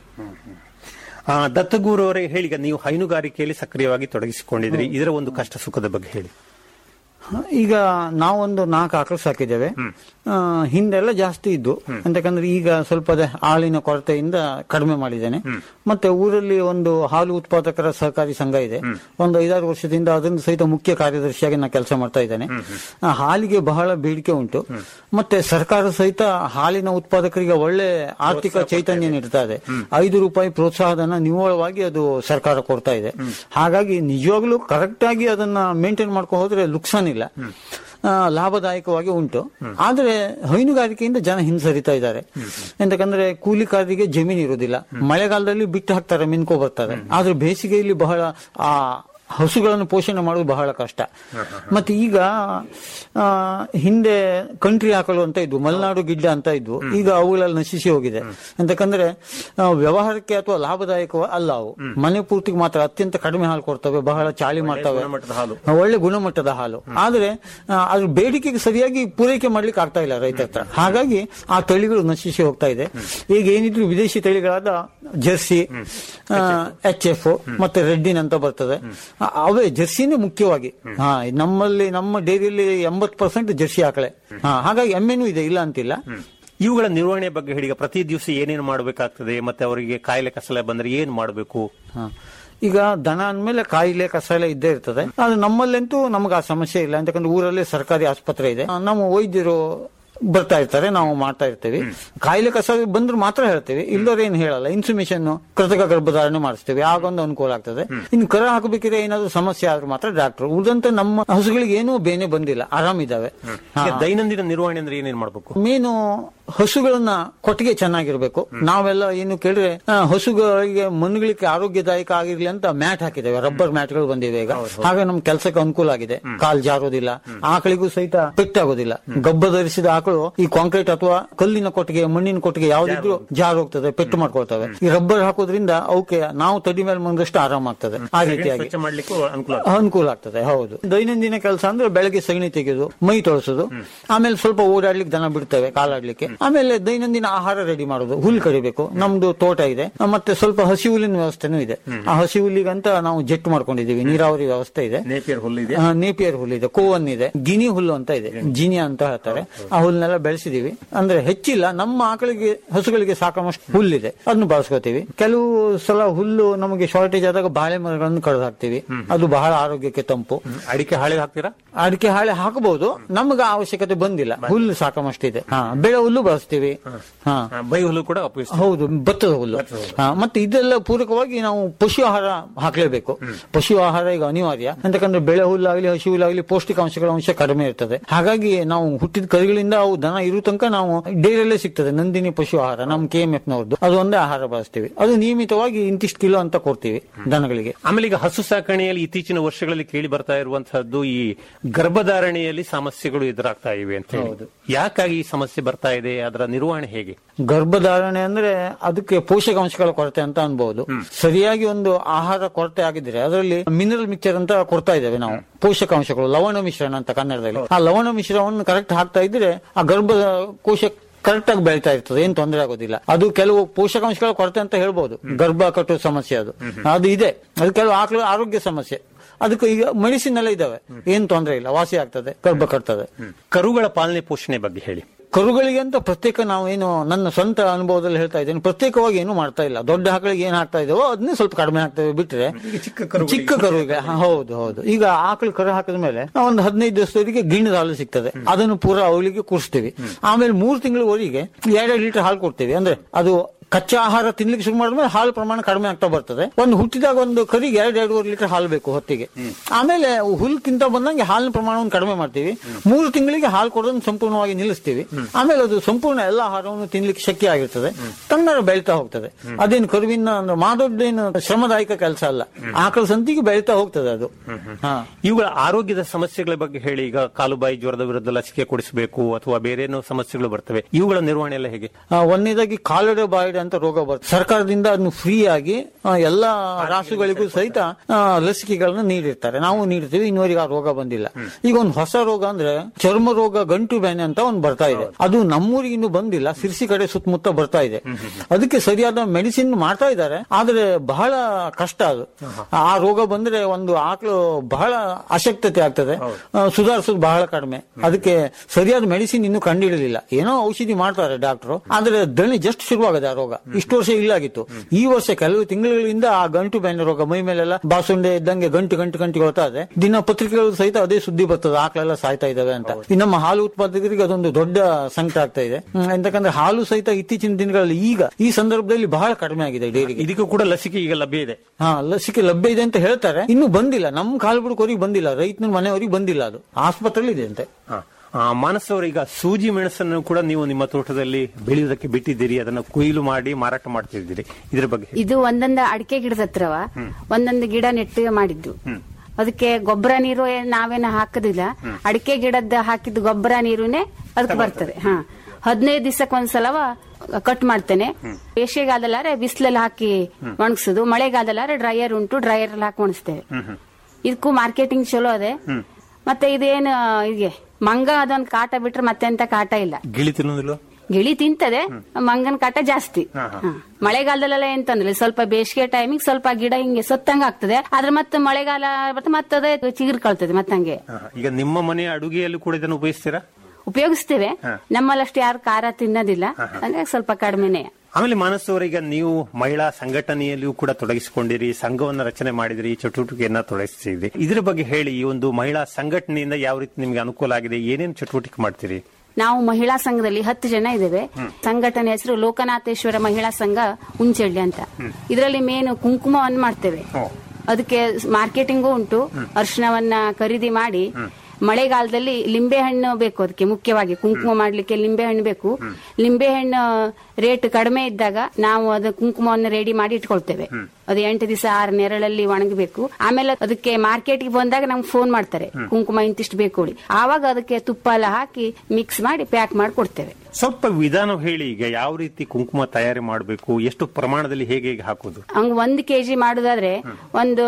ಆ, ದತ್ತಗೂರು ಅವರೇ ಹೇಳಿ ಈಗ ನೀವು ಹೈನುಗಾರಿಕೆಯಲ್ಲಿ ಸಕ್ರಿಯವಾಗಿ ತೊಡಗಿಸಿಕೊಂಡಿದ್ರಿ ಇದರ ಒಂದು ಕಷ್ಟ ಸುಖದ ಬಗ್ಗೆ ಹೇಳಿ ಈಗ ನಾವೊಂದು ನಾಲ್ಕು ಆಕಳು ಸಾಕಿದ್ದೇವೆ ಆ, ಹಿಂದೆಲ್ಲ ಜಾಸ್ತಿ ಇದ್ದು ಅಂತಕಂದ್ರೆ ಈಗ ಸ್ವಲ್ಪ ಅದೇ ಹಾಲಿನ ಕೊರತೆಯಿಂದ ಕಡಿಮೆ ಮಾಡಿದ್ದೇನೆ ಮತ್ತೆ ಊರಲ್ಲಿ ಒಂದು ಹಾಲು ಉತ್ಪಾದಕರ ಸಹಕಾರಿ ಸಂಘ ಇದೆ ಒಂದು ಐದಾರು ವರ್ಷದಿಂದ ಅದನ್ನು ಸಹಿತ ಮುಖ್ಯ ಕಾರ್ಯದರ್ಶಿಯಾಗಿ ನಾನು ಕೆಲಸ ಮಾಡ್ತಾ ಇದ್ದೇನೆ ಆ, ಹಾಲಿಗೆ ಬಹಳ ಬೇಡಿಕೆ ಉಂಟು ಮತ್ತೆ ಸರ್ಕಾರ ಸಹಿತ ಹಾಲಿನ ಉತ್ಪಾದಕರಿಗೆ ಒಳ್ಳೆ ಆರ್ಥಿಕ ಚೈತನ್ಯ ನೀಡ್ತಾ ಇದೆ ಐದು ರೂಪಾಯಿ ಪ್ರೋತ್ಸಾಹಧನ ನಿವ್ವಳವಾಗಿ ಅದು ಸರ್ಕಾರ ಕೊಡ್ತಾ ಇದೆ ಹಾಗಾಗಿ ನಿಜವಾಗ್ಲೂ ಕರೆಕ್ಟ್ ಆಗಿ ಅದನ್ನ ಮೇಂಟೈನ್ ಮಾಡ್ಕೊಂಡು ಹೋದ್ರೆ ಲುಕ್ಸಾನ್ ಇಲ್ಲ ಆ, ಲಾಭದಾಯಕವಾಗಿ ಉಂಟು ಆದ್ರೆ ಹೈನುಗಾರಿಕೆಯಿಂದ ಜನ ಹಿಂಸರಿತಾ ಇದ್ದಾರೆ ಎಂತಕಂದ್ರೆ ಕೂಲಿಕಾರರಿಗೆ ಜಮೀನು ಇರುವುದಿಲ್ಲ ಮಳೆಗಾಲದಲ್ಲಿ ಬಿಟ್ಟು ಹಾಕ್ತಾರೆ ಮಿನ್ಕೋ ಬರ್ತಾರೆ ಆದ್ರೆ ಬೇಸಿಗೆಯಲ್ಲಿ ಬಹಳ ಆ ಹಸುಗಳನ್ನು ಪೋಷಣೆ ಮಾಡೋದು ಬಹಳ ಕಷ್ಟ ಮತ್ತೆ ಈಗ ಆ, ಹಿಂದೆ ಕಂಟ್ರಿ ಆಕಳು ಅಂತ ಇದ್ವು ಮಲೆನಾಡು ಗಿಡ್ಡ ಅಂತ ಇದ್ವು ಈಗ ಅವುಗಳೆಲ್ಲ ನಶಿಸಿ ಹೋಗಿದೆ ಅಂತಕಂದ್ರೆ ಆ, ವ್ಯವಹಾರಕ್ಕೆ ಅಥವಾ ಲಾಭದಾಯಕ ಅಲ್ಲ ಅವು ಮನೆ ಪೂರ್ತಿಗೆ ಮಾತ್ರ ಅತ್ಯಂತ ಕಡಿಮೆ ಹಾಲು ಕೊಡ್ತವೆ ಬಹಳ ಚಾಳಿ ಮಾಡ್ತವೆ ಒಳ್ಳೆ ಗುಣಮಟ್ಟದ ಹಾಲು ಆದ್ರೆ ಆ, ಅದ್ರ ಬೇಡಿಕೆಗೆ ಸರಿಯಾಗಿ ಪೂರೈಕೆ ಮಾಡ್ಲಿಕ್ಕೆ ಆಗ್ತಾ ಇಲ್ಲ ರೈತ ಹತ್ರ ಹಾಗಾಗಿ ಆ ತಳಿಗಳು ನಶಿಸಿ ಹೋಗ್ತಾ ಇದೆ ಈಗ ಏನಿದ್ರು ವಿದೇಶಿ ತಳಿಗಳಾದ ಜರ್ಸಿ ಎಚ್ ಎಫ್ ಮತ್ತೆ ರೆಡ್ಡಿನ್ ಅಂತ ಬರ್ತದೆ ಆ, ಅವೇ ಜರ್ಸಿನೇ ಮುಖ್ಯವಾಗಿ ಹಾ ನಮ್ಮಲ್ಲಿ ನಮ್ಮ ಡೈರಿಯಲ್ಲಿ ಎಂಬತ್ ಪರ್ಸೆಂಟ್ ಜರ್ಸಿ ಆಕಳೆ ಹಾ ಹಾಗಾಗಿ ಎಮ್ಮೆನೂ ಇದೆ ಇಲ್ಲ ಅಂತಿಲ್ಲ ಇವುಗಳ ನಿರ್ವಹಣೆ ಬಗ್ಗೆ ಹೇಳಿ ಈಗ ಪ್ರತಿ ದಿವಸ ಏನೇನು ಮಾಡಬೇಕಾಗ್ತದೆ ಮತ್ತೆ ಅವರಿಗೆ ಕಾಯಿಲೆ ಕಸಲೆ ಬಂದ್ರೆ ಏನ್ ಮಾಡಬೇಕು ಹಾ. ಈಗ ದನ ಅಂದ್ಮೇಲೆ ಕಾಯಿಲೆ ಕಸ ಎಲ್ಲ ಇದ್ದೇ ಇರ್ತದೆ ಅದು ನಮ್ಮಲ್ಲಂತೂ ನಮ್ಗೆ ಆ ಸಮಸ್ಯೆ ಇಲ್ಲ ಅಂತಕಂದ್ರೆ ಊರಲ್ಲಿ ಸರ್ಕಾರಿ ಆಸ್ಪತ್ರೆ ಇದೆ ಆ, ನಮ್ಮ ವೈದ್ಯರು ಬರ್ತಾ ಇರ್ತಾರೆ ನಾವು ಮಾಡ್ತಾ ಇರ್ತೀವಿ ಕಾಯಿಲೆ ಕಸ ಬಂದ್ರೆ ಮಾತ್ರ ಹೇಳ್ತೀವಿ ಇಲ್ಲೋರ್ ಏನ್ ಹೇಳಲ್ಲ ಇನ್ಸುಮೇಷನ್ ಕೃತಕ ಗರ್ಭಧಾರಣೆ ಮಾಡಿಸ್ತೀವಿ ಆಗೊಂದು ಅನುಕೂಲ ಆಗ್ತದೆ ಇನ್ನು ಕರ ಹಾಕಬೇಕಿದ್ರೆ ಏನಾದ್ರು ಸಮಸ್ಯೆ ಆದ್ರೆ ಮಾತ್ರ ಡಾಕ್ಟರ್ ಉಳಿದಂತೆ ನಮ್ಮ ಹಸುಗಳಿಗೆ ಏನೂ ಬೇನೆ ಬಂದಿಲ್ಲ ಆರಾಮಿದ್ದಾವೆ ಈಗ ದೈನಂದಿನ ನಿರ್ವಹಣೆ ಅಂದ್ರೆ ಏನೇನ್ ಮಾಡಬೇಕು ಮೇನು ಹಸುಗಳನ್ನ ಕೊಟ್ಟಿಗೆ ಚೆನ್ನಾಗಿರ್ಬೇಕು ನಾವೆಲ್ಲ ಏನು ಕೇಳಿದ್ರೆ ಆ, ಹಸುಗಳಿಗೆ ಮನುಗಳಿಗೆ ಆರೋಗ್ಯದಾಯಕ ಆಗಿರ್ಲಿ ಅಂತ ಮ್ಯಾಟ್ ಹಾಕಿದ್ದೇವೆ ರಬ್ಬರ್ ಮ್ಯಾಟ್ಗಳು ಬಂದಿವೆ ಈಗ ಹಾಗೆ ನಮ್ ಕೆಲಸಕ್ಕೆ ಅನುಕೂಲ ಆಗಿದೆ ಕಾಲ್ ಜಾರೋದಿಲ್ಲ ಆಕಳಿಗೂ ಸಹಿತ ಪೆಟ್ಟಾಗೋದಿಲ್ಲ ಗಬ್ಬ ಧರಿಸಿದ ಆಕಳು ಈ ಕಾಂಕ್ರೀಟ್ ಅಥವಾ ಕಲ್ಲಿನ ಕೊಟ್ಟಿಗೆ ಮಣ್ಣಿನ ಕೊಟ್ಟಿಗೆ ಯಾವ್ದಿದ್ರು ಜಾರ್ ಹೋಗ್ತದೆ ಪೆಟ್ಟು ಮಾಡ್ಕೊಳ್ತವೆ ಈ ರಬ್ಬರ್ ಹಾಕೋದ್ರಿಂದ ಅವಕ್ಕೆ ನಾವು ತಡಿ ಮೇಲೆ ಬಂದಷ್ಟು ಆರಾಮ ಆಗ್ತದೆ ಆ ರೀತಿಯಾಗಿ ಸ್ವಚ್ಛ ಮಾಡ್ಲಿಕ್ಕೂ ಅನುಕೂಲ ಅನುಕೂಲ ಆಗ್ತದೆ ಹೌದು ದೈನಂದಿನ ಕೆಲಸ ಅಂದ್ರೆ ಬೆಳಗ್ಗೆ ಸಗಣಿ ತೆಗೆಯೋದು ಮೈ ತೊಳಸೋದು ಆಮೇಲೆ ಸ್ವಲ್ಪ ಓಡಾಡ್ಲಿಕ್ಕೆ ದನ ಬಿಡ್ತೇವೆ ಕಾಲಾಡ್ಲಿಕ್ಕೆ ಆಮೇಲೆ ದೈನಂದಿನ ಆಹಾರ ರೆಡಿ ಮಾಡೋದು ಹುಲ್ಲು ಕಡಿಬೇಕು ನಮ್ದು ತೋಟ ಇದೆ ಮತ್ತೆ ಸ್ವಲ್ಪ ಹಸಿ ಹುಲ್ಲಿನ ವ್ಯವಸ್ಥೆನೂ ಇದೆ ಆ ಹಸಿ ಹುಲ್ಲಿಗಂತ ನಾವು ಜೆಟ್ ಮಾಡ್ಕೊಂಡಿದೀವಿ ನೀರಾವರಿ ವ್ಯವಸ್ಥೆ ಇದೆ ನೇಪಿಯರ್ ಹುಲ್ಲು ಇದೆ ಆ, ನೇಪಿಯರ್ ಹುಲ್ಲು ಇದೆ ಕೋವನ್ ಇದೆ ಗಿನಿ ಹುಲ್ಲು ಅಂತ ಇದೆ ಜಿನಿಯಾ ಅಂತ ಹೇಳ್ತಾರೆ ಆ ಹುಲ್ಲನ್ನೆಲ್ಲ ಬೆಳೆಸಿದೀವಿ ಅಂದ್ರೆ ಹೆಚ್ಚಿಲ್ಲ ನಮ್ಮ ಆಕಳಿಗೆ ಹಸುಗಳಿಗೆ ಸಾಕಷ್ಟು ಹುಲ್ಲಿದೆ ಅದನ್ನು ಬಳಸ್ಕೋತೀವಿ ಕೆಲವು ಸಲ ಹುಲ್ಲು ನಮಗೆ ಶಾರ್ಟೇಜ್ ಆದಾಗ ಬಾಳೆ ಮರಗಳನ್ನು ಕಡ್ದು ಹಾಕ್ತಿವಿ ಅದು ಬಹಳ ಆರೋಗ್ಯಕ್ಕೆ ತಂಪು ಅಡಿಕೆ ಹಾಳೆ ಹಾಕ್ತೀರಾ ಅಡಿಕೆ ಹಾಳೆ ಹಾಕಬಹುದು ನಮಗೆ ಅವಶ್ಯಕತೆ ಬಂದಿಲ್ಲ ಹುಲ್ಲು ಸಾಕಮಷ್ಟಿದೆ ಹಾ ಬೆಳೆ ಹುಲ್ಲು ಬಳಸ್ತೀವಿ ಹಾ ಬೈ ಹುಲ್ಲು ಕೂಡ ಉಪಯೋಗಿಸ್ತೀವಿ ಹೌದು ಭತ್ತದ ಹುಲ್ಲು ಹಾ, ಮತ್ತೆ ಇದೆಲ್ಲ ಪೂರಕವಾಗಿ ನಾವು ಪಶು ಆಹಾರ ಹಾಕ್ಲೇಬೇಕು ಪಶು ಆಹಾರ ಈಗ ಅನಿವಾರ್ಯ ಅಂತಕಂದ್ರೆ ಬೆಳೆ ಹುಲ್ಲಾಗ್ಲಿ ಹಸಿ ಹುಲ್ಲಾಗ್ಲಿ ಪೌಷ್ಟಿಕಾಂಶಗಳ ಅಂಶ ಕಡಿಮೆ ಇರ್ತದೆ ಹಾಗಾಗಿ ನಾವು ಹುಟ್ಟಿದ ಕರುಗಳಿಂದ ಅವು ದನ ಇರೋ ತನಕ ನಾವು ಡೈರಿಯಲ್ಲೇ ಸಿಗ್ತದೆ ನಂದಿನಿ ಪಶು ಆಹಾರ ನಮ್ ಕೆ ಎಂ ಎಫ್ ನವ್ರದ್ದು ಅದು ಒಂದೇ ಆಹಾರ ಬಳಸ್ತೀವಿ ಅದು ನಿಯಮಿತವಾಗಿ ಇಂತಿಷ್ಟು ಕಿಲೋ ಅಂತ ಕೊಡ್ತೀವಿ ದನಗಳಿಗೆ ಆಮೇಲೆ ಈಗ ಹಸು ಸಾಕಣೆಯಲ್ಲಿ ಇತ್ತೀಚಿನ ವರ್ಷಗಳಲ್ಲಿ ಕೇಳಿ ಬರ್ತಾ ಇರುವಂತಹದ್ದು ಈ ಗರ್ಭಧಾರಣೆಯಲ್ಲಿ ಸಮಸ್ಯೆಗಳು ಎದುರಾಗ್ತಾ ಇವೆ ಅಂತ ಹೇಳಿ ಯಾಕಾಗಿ ಈ ಸಮಸ್ಯೆ ಬರ್ತಾ ಇದೆ ಅದರ ನಿರ್ವಹಣೆ ಹೇಗೆ ಗರ್ಭಧಾರಣೆ ಅಂದ್ರೆ ಅದಕ್ಕೆ ಪೋಷಕಾಂಶಗಳ ಕೊರತೆ ಅಂತ ಅನ್ಬಹುದು ಸರಿಯಾಗಿ ಒಂದು ಆಹಾರ ಕೊರತೆ ಆಗಿದ್ರೆ ಅದರಲ್ಲಿ ಮಿನರಲ್ ಮಿಕ್ಚರ್ ಅಂತ ಕೊಡ್ತಾ ಇದ್ದೇವೆ ನಾವು ಪೋಷಕಾಂಶಗಳು ಲವಣ ಮಿಶ್ರಣ ಅಂತ ಕನ್ನಡದಲ್ಲಿ ಆ ಲವಣ ಮಿಶ್ರಣವನ್ನು ಕರೆಕ್ಟ್ ಹಾಕ್ತಾ ಇದ್ರೆ ಆ ಗರ್ಭ ಕೋಶ ಕರೆಕ್ಟ್ ಆಗಿ ಬೆಳೀತಾ ಇರ್ತದೆ ಏನ್ ತೊಂದರೆ ಆಗೋದಿಲ್ಲ ಅದು ಕೆಲವು ಪೋಷಕಾಂಶಗಳ ಕೊರತೆ ಅಂತ ಹೇಳ್ಬೋದು ಗರ್ಭ ಕಟ್ಟುವ ಸಮಸ್ಯೆ ಅದು ಅದು ಇದೆ ಅದು ಕೆಲವು ಆಕಳು ಆರೋಗ್ಯ ಸಮಸ್ಯೆ ಅದಕ್ಕೆ ಈಗ ಮೆಡಿಸಿನ್ ಎಲ್ಲ ಇದಾವೆ ಏನ್ ತೊಂದರೆ ಇಲ್ಲ ವಾಸಿ ಆಗ್ತದೆ ಗರ್ಭ ಕಟ್ತದೆ ಕರುಗಳ ಪಾಲನೆ ಪೋಷಣೆ ಬಗ್ಗೆ ಹೇಳಿ ಕರುಗಳಿಗೆ ಅಂತ ಪ್ರತ್ಯೇಕ ನಾವು ಏನು ನನ್ನ ಸ್ವಂತ ಅನುಭವದಲ್ಲಿ ಹೇಳ್ತಾ ಇದ್ದೇನೆ ಪ್ರತ್ಯೇಕವಾಗಿ ಏನು ಮಾಡ್ತಾ ಇಲ್ಲ ದೊಡ್ಡ ಆಕಳಿಗೆ ಏನ್ ಹಾಕ್ತಾ ಇದ್ದೇವೋ ಅದನ್ನೇ ಸ್ವಲ್ಪ ಕಡಿಮೆ ಹಾಕ್ತೇವೆ ಬಿಟ್ರೆ ಚಿಕ್ಕ ಕರುವಿಗೆ ಹ, ಹೌದು ಹೌದು ಈಗ ಆಕಳು ಕರು ಹಾಕಿದ ಮೇಲೆ ಒಂದು ಹದಿನೈದು ದಿವಸದವರೆಗೆ ಗಿಣ್ಣದ ಹಾಲು ಸಿಗ್ತದೆ ಅದನ್ನು ಪೂರ ಅವಳಿಗೆ ಕೂರಿಸ್ತೀವಿ ಆಮೇಲೆ ಮೂರು ತಿಂಗಳವರೆಗೆ ಎರಡೆರಡು ಲೀಟರ್ ಹಾಲು ಕೊಡ್ತೀವಿ ಅಂದ್ರೆ ಅದು ಕಚ್ಚಾ ಆಹಾರ ತಿನ್ಲಿಕ್ಕೆ ಶುರು ಮಾಡಿದ್ಮೇಲೆ ಹಾಲು ಪ್ರಮಾಣ ಕಡಿಮೆ ಆಗ್ತಾ ಬರ್ತದೆ ಒಂದು ಹುಟ್ಟಿದಾಗ ಒಂದು ಕರಿಗೆ ಎರಡು ಎರಡೂವರೆ ಲೀಟರ್ ಹಾಲು ಬೇಕು ಹೊತ್ತಿಗೆ ಆಮೇಲೆ ಹುಲ್ಲು ತಿಂತ ಬಂದಂಗೆ ಹಾಲಿನ ಪ್ರಮಾಣವನ್ನು ಕಡಿಮೆ ಮಾಡ್ತೀವಿ ಮೂರು ತಿಂಗಳಿಗೆ ಹಾಲು ಕೊಡೋದನ್ನು ಸಂಪೂರ್ಣವಾಗಿ ನಿಲ್ಲಿಸ್ತೀವಿ ಆಮೇಲೆ ಅದು ಸಂಪೂರ್ಣ ಎಲ್ಲ ಆಹಾರವನ್ನು ತಿನ್ಲಿಕ್ಕೆ ಶಕ್ತಿ ಆಗಿರ್ತದೆ ತಣ್ಣರ ಬೆಳೀತಾ ಹೋಗ್ತದೆ ಅದೇನು ಕರುವಿನ ಅಂದ್ರೆ ಮಾಡೋದೇನು ಶ್ರಮದಾಯಕ ಕೆಲಸ ಅಲ್ಲ ಆಕಳ ಸಂತಿಗೆ ಬೆಳೀತಾ ಹೋಗ್ತದೆ ಅದು ಹಾ ಇವುಗಳ ಆರೋಗ್ಯದ ಸಮಸ್ಯೆಗಳ ಬಗ್ಗೆ ಹೇಳಿ ಈಗ ಕಾಲುಬಾಯಿ ಜ್ವರದ ವಿರುದ್ಧ ಲಸಿಕೆ ಕೊಡಿಸಬೇಕು ಅಥವಾ ಬೇರೆ ಏನೋ ಸಮಸ್ಯೆಗಳು ಬರ್ತವೆ ಇವುಗಳ ನಿರ್ವಹಣೆ ಎಲ್ಲ ಹೇಗೆ ಆ, ಒಂದನೇದಾಗಿ ಕಾಲಡೆ ಬಾಯಿಡೆ ಟೈಫಾಯ್ಡ್ ಅಂತ ರೋಗ ಬರ್ತದೆ ಸರ್ಕಾರದಿಂದ ಅದನ್ನು ಫ್ರೀ ಆಗಿ ಆ, ಎಲ್ಲಾ ರಾಸುಗಳಿಗೂ ಸಹಿತ ಆ, ಲಸಿಕೆಗಳನ್ನ ನೀಡಿರ್ತಾರೆ ನಾವು ನೀಡ್ತೀವಿ ಇನ್ನುವರೆಗೆ ಆ ರೋಗ ಬಂದಿಲ್ಲ ಈಗ ಒಂದು ಹೊಸ ರೋಗ ಅಂದ್ರೆ ಚರ್ಮ ರೋಗ ಗಂಟು ಬೇನೆ ಅಂತ ಒಂದು ಬರ್ತಾ ಇದೆ ಅದು ನಮ್ಮೂರಿಗೆ ಇನ್ನು ಬಂದಿಲ್ಲ ಸಿರ್ಸಿ ಕಡೆ ಸುತ್ತಮುತ್ತ ಬರ್ತಾ ಇದೆ ಅದಕ್ಕೆ ಸರಿಯಾದ ಮೆಡಿಸಿನ್ ಮಾಡ್ತಾ ಇದ್ದಾರೆ ಆದ್ರೆ ಬಹಳ ಕಷ್ಟ ಅದು ಆ ರೋಗ ಬಂದ್ರೆ ಒಂದು ಆಕಳು ಬಹಳ ಅಶಕ್ತತೆ ಆಗ್ತದೆ ಆ, ಸುಧಾರಿಸೋದು ಬಹಳ ಕಡಿಮೆ ಅದಕ್ಕೆ ಸರಿಯಾದ ಮೆಡಿಸಿನ್ ಇನ್ನು ಕಂಡುಹಿಡಲಿಲ್ಲ ಏನೋ ಔಷಧಿ ಮಾಡ್ತಾರೆ ಡಾಕ್ಟರ್ ಆದ್ರೆ ದಣಿ ಜಸ್ಟ್ ಶುರುವಾಗದೆ ಆ ರೋಗ ಇಷ್ಟು ವರ್ಷ ಇಲ್ಲಾಗಿತ್ತು ಈ ವರ್ಷ ಕೆಲವು ತಿಂಗಳುಗಳಿಂದ ಆ ಗಂಟು ಬೇನೆ ರೋಗ ಮೈ ಮೇಲೆಲ್ಲ ಬಾಸುಂಡೆ ಇದ್ದಂಗೆ ಗಂಟು ಗಂಟು ಗಂಟು ಹೋಗ್ತಾ ಇದೆ ದಿನ ಪತ್ರಿಕೆಗಳು ಸಹಿತ ಅದೇ ಸುದ್ದಿ ಬರ್ತದೆ ಆಕಳೆಲ್ಲ ಸಾಯ್ತಾ ಇದಾವೆ ಅಂತ ಈ ನಮ್ಮ ಹಾಲು ಉತ್ಪಾದಕರಿಗೆ ಅದೊಂದು ದೊಡ್ಡ ಸಂಕಟ ಆಗ್ತಾ ಇದೆ ಹ್ಮ್, ಎಂತಕಂದ್ರೆ ಹಾಲು ಸಹಿತ ಇತ್ತೀಚಿನ ದಿನಗಳಲ್ಲಿ ಈಗ ಈ ಸಂದರ್ಭದಲ್ಲಿ ಬಹಳ ಕಡಿಮೆ ಆಗಿದೆ ಡೈರಿಗೆ ಇದಕ್ಕೂ ಕೂಡ ಲಸಿಕೆ ಈಗ ಲಭ್ಯ ಇದೆ ಹಾ ಲಸಿಕೆ ಲಭ್ಯ ಇದೆ ಅಂತ ಹೇಳ್ತಾರೆ ಇನ್ನು ಬಂದಿಲ್ಲ ನಮ್ಮ ಕಾಲ್ಬುಡಕವರಿಗೆ ಬಂದಿಲ್ಲ ರೈತನ ಮನೆಯವರಿಗೆ ಬಂದಿಲ್ಲ ಅದು ಆಸ್ಪತ್ರೆಯಲ್ಲಿ ಇದೆ ಅಂತೆ ಹ. ಆ, ಮಾನಸ್ ಅವರು ಈಗ ಸೂಜಿ ಮೆಣಸನ್ನು ಕೂಡ ನೀವು ನಿಮ್ಮ ತೋಟದಲ್ಲಿ ಬೆಳೆಯುವುದಕ್ಕೆ ಬಿಟ್ಟಿದ್ದೀರಿ ಅದನ್ನ ಕೊಯ್ಲು ಮಾಡಿ ಮಾರಾಟ ಮಾಡ್ತಿದ್ದೀರಿ ಇದ್ರ ಬಗ್ಗೆ ಹೇಳಿ. ಇದು ಒಂದೊಂದು ಅಡಿಕೆ ಗಿಡದ ಹತ್ರವ ಒಂದೊಂದು ಗಿಡ ನೆಟ್ಟು ಮಾಡಿದ್ದು ಅದಕ್ಕೆ ಗೊಬ್ಬರ ನೀರು ಏನ್ ನಾವೇನು ಹಾಕದಿಲ್ಲ ಅಡಿಕೆ ಗಿಡದ ಹಾಕಿದ ಗೊಬ್ಬರ ನೀರುನೇ ಅದಕ್ಕೆ ಬರ್ತದೆ ಹಾ ಹದಿನೈದು ದಿವಸಕ್ಕೊಂದ್ಸಲವ ಕಟ್ ಮಾಡ್ತೇನೆ ಬೇಸಿಗೆಗಾಲಲ್ಲಾರೆ ಬಿಸಿಲಲ್ಲಿ ಹಾಕಿ ಒಣಗಿಸೋದು ಮಳೆಗಾಲಲ್ಲಾರೆ ಡ್ರೈಯರ್ ಉಂಟು ಡ್ರೈಯರ್ ಅಲ್ಲಿ ಹಾಕಿ ಒಣಗಿಸ್ತೇವೆ ಇದಕ್ಕೂ ಮಾರ್ಕೆಟಿಂಗ್ ಚಲೋ ಅದೇ ಮತ್ತೆ ಇದೇನು ಹೀಗೆ ಮಂಗ ಅದೊಂದು ಕಾಟ ಬಿಟ್ರೆ ಮತ್ತೆ ಎಂತ ಕಾಟ ಇಲ್ಲ ಗಿಳಿ ತಿನ್ನೋದಿಲ್ಲ ಗಿಳಿ ತಿಂತದೆ ಮಂಗನ ಕಾಟ ಜಾಸ್ತಿ ಹಾ, ಹಾ. ಹಾ. ಮಳೆಗಾಲದಲ್ಲೆಲ್ಲ ಎಂತಂದ್ರೆ ಸ್ವಲ್ಪ ಬೇಸಿಗೆ ಟೈಮಿಗೆ ಸ್ವಲ್ಪ ಗಿಡ ಹಿಂಗೆ ಸತ್ತಂಗ ಆಗ್ತದೆ ಆದ್ರೆ ಮತ್ತೆ ಮಳೆಗಾಲ ಮತ್ತೆ ಮತ್ತದೇ ಚಿಗುರ್ಕೊಳ್ತದೆ ಮತ್ತಂಗೆ ಹ. ಈಗ ನಿಮ್ಮ ಮನೆಯ ಅಡುಗೆಯಲ್ಲೂ ಕೂಡ ಇದನ್ನು ಉಪಯೋಗಿಸ್ತೀರಾ ಉಪಯೋಗಿಸ್ತೇವೆ ಹಾ. ನಮ್ಮಲ್ಲಷ್ಟು ಯಾರು ಖಾರ ತಿನ್ನೋದಿಲ್ಲ ಅಂದ್ರೆ ಸ್ವಲ್ಪ ಕಡಿಮೆನೆ ಆಮೇಲೆ ಮಾನಸ್ ಅವರೀಗ ನೀವು ಮಹಿಳಾ ಸಂಘಟನೆಯಲ್ಲಿಯೂ ಕೂಡ ತೊಡಗಿಸಿಕೊಂಡಿರಿ ಸಂಘವನ್ನ ರಚನೆ ಮಾಡಿದಿರಿ ಈ ಚಟುವಟಿಕೆಯನ್ನ ತೊಡಗಿಸಿದ್ರಿ ಇದ್ರ ಬಗ್ಗೆ ಹೇಳಿ ಈ ಒಂದು ಮಹಿಳಾ ಸಂಘಟನೆಯಿಂದ ಯಾವ ರೀತಿ ನಿಮ್ಗೆ ಅನುಕೂಲ ಆಗಿದೆ ಏನೇನು ಚಟುವಟಿಕೆ ಮಾಡ್ತೀರಿ ನಾವು ಮಹಿಳಾ ಸಂಘದಲ್ಲಿ ಹತ್ತು ಜನ ಇದ್ದೇವೆ ಸಂಘಟನೆ ಹೆಸರು ಲೋಕನಾಥೇಶ್ವರ ಮಹಿಳಾ ಸಂಘ ಉಂಚಳ್ಳಿ ಅಂತ ಇದರಲ್ಲಿ ಮೇನ್ ಕುಂಕುಮವನ್ನು ಮಾಡ್ತೇವೆ ಅದಕ್ಕೆ ಮಾರ್ಕೆಟಿಂಗು ಉಂಟು ಅರಿಶಿಣವನ್ನ ಖರೀದಿ ಮಾಡಿ ಮಳೆಗಾಲದಲ್ಲಿ ಲಿಂಬೆ ಹಣ್ಣು ಬೇಕು ಅದಕ್ಕೆ ಮುಖ್ಯವಾಗಿ ಕುಂಕುಮ ಮಾಡ್ಲಿಕ್ಕೆ ಲಿಂಬೆ ಹಣ್ಣು ಬೇಕು ಲಿಂಬೆ ಹಣ್ಣು ರೇಟ್ ಕಡಿಮೆ ಇದ್ದಾಗ ನಾವು ಅದು ಕುಂಕುಮವನ್ನು ರೆಡಿ ಮಾಡಿ ಇಟ್ಕೊಳ್ತೇವೆ ಅದು ಎಂಟು ದಿವಸ ಆರು ನೆರಳಲ್ಲಿ ಒಣಗಬೇಕು ಆಮೇಲೆ ಅದಕ್ಕೆ ಮಾರ್ಕೆಟ್ಗೆ ಬಂದಾಗ ನಮ್ಗೆ ಫೋನ್ ಮಾಡ್ತಾರೆ ಕುಂಕುಮ ಇಂತಿಷ್ಟು ಬೇಕು ಹೇಳಿ ಆವಾಗ ಅದಕ್ಕೆ ತುಪ್ಪ ಎಲ್ಲ ಹಾಕಿ ಮಿಕ್ಸ್ ಮಾಡಿ ಪ್ಯಾಕ್ ಮಾಡಿ ಕೊಡ್ತೇವೆ ಸ್ವಲ್ಪ ವಿಧಾನ ಹೇಳಿ ಈಗ ಯಾವ ರೀತಿ ಕುಂಕುಮ ತಯಾರಿ ಮಾಡಬೇಕು ಎಷ್ಟು ಪ್ರಮಾಣದಲ್ಲಿ ಹೇಗೆ ಹೇಗೆ ಹಾಕೋದು ಹಂಗ ಒಂದ್ ಕೆಜಿ ಮಾಡುದಾದ್ರೆ ಒಂದು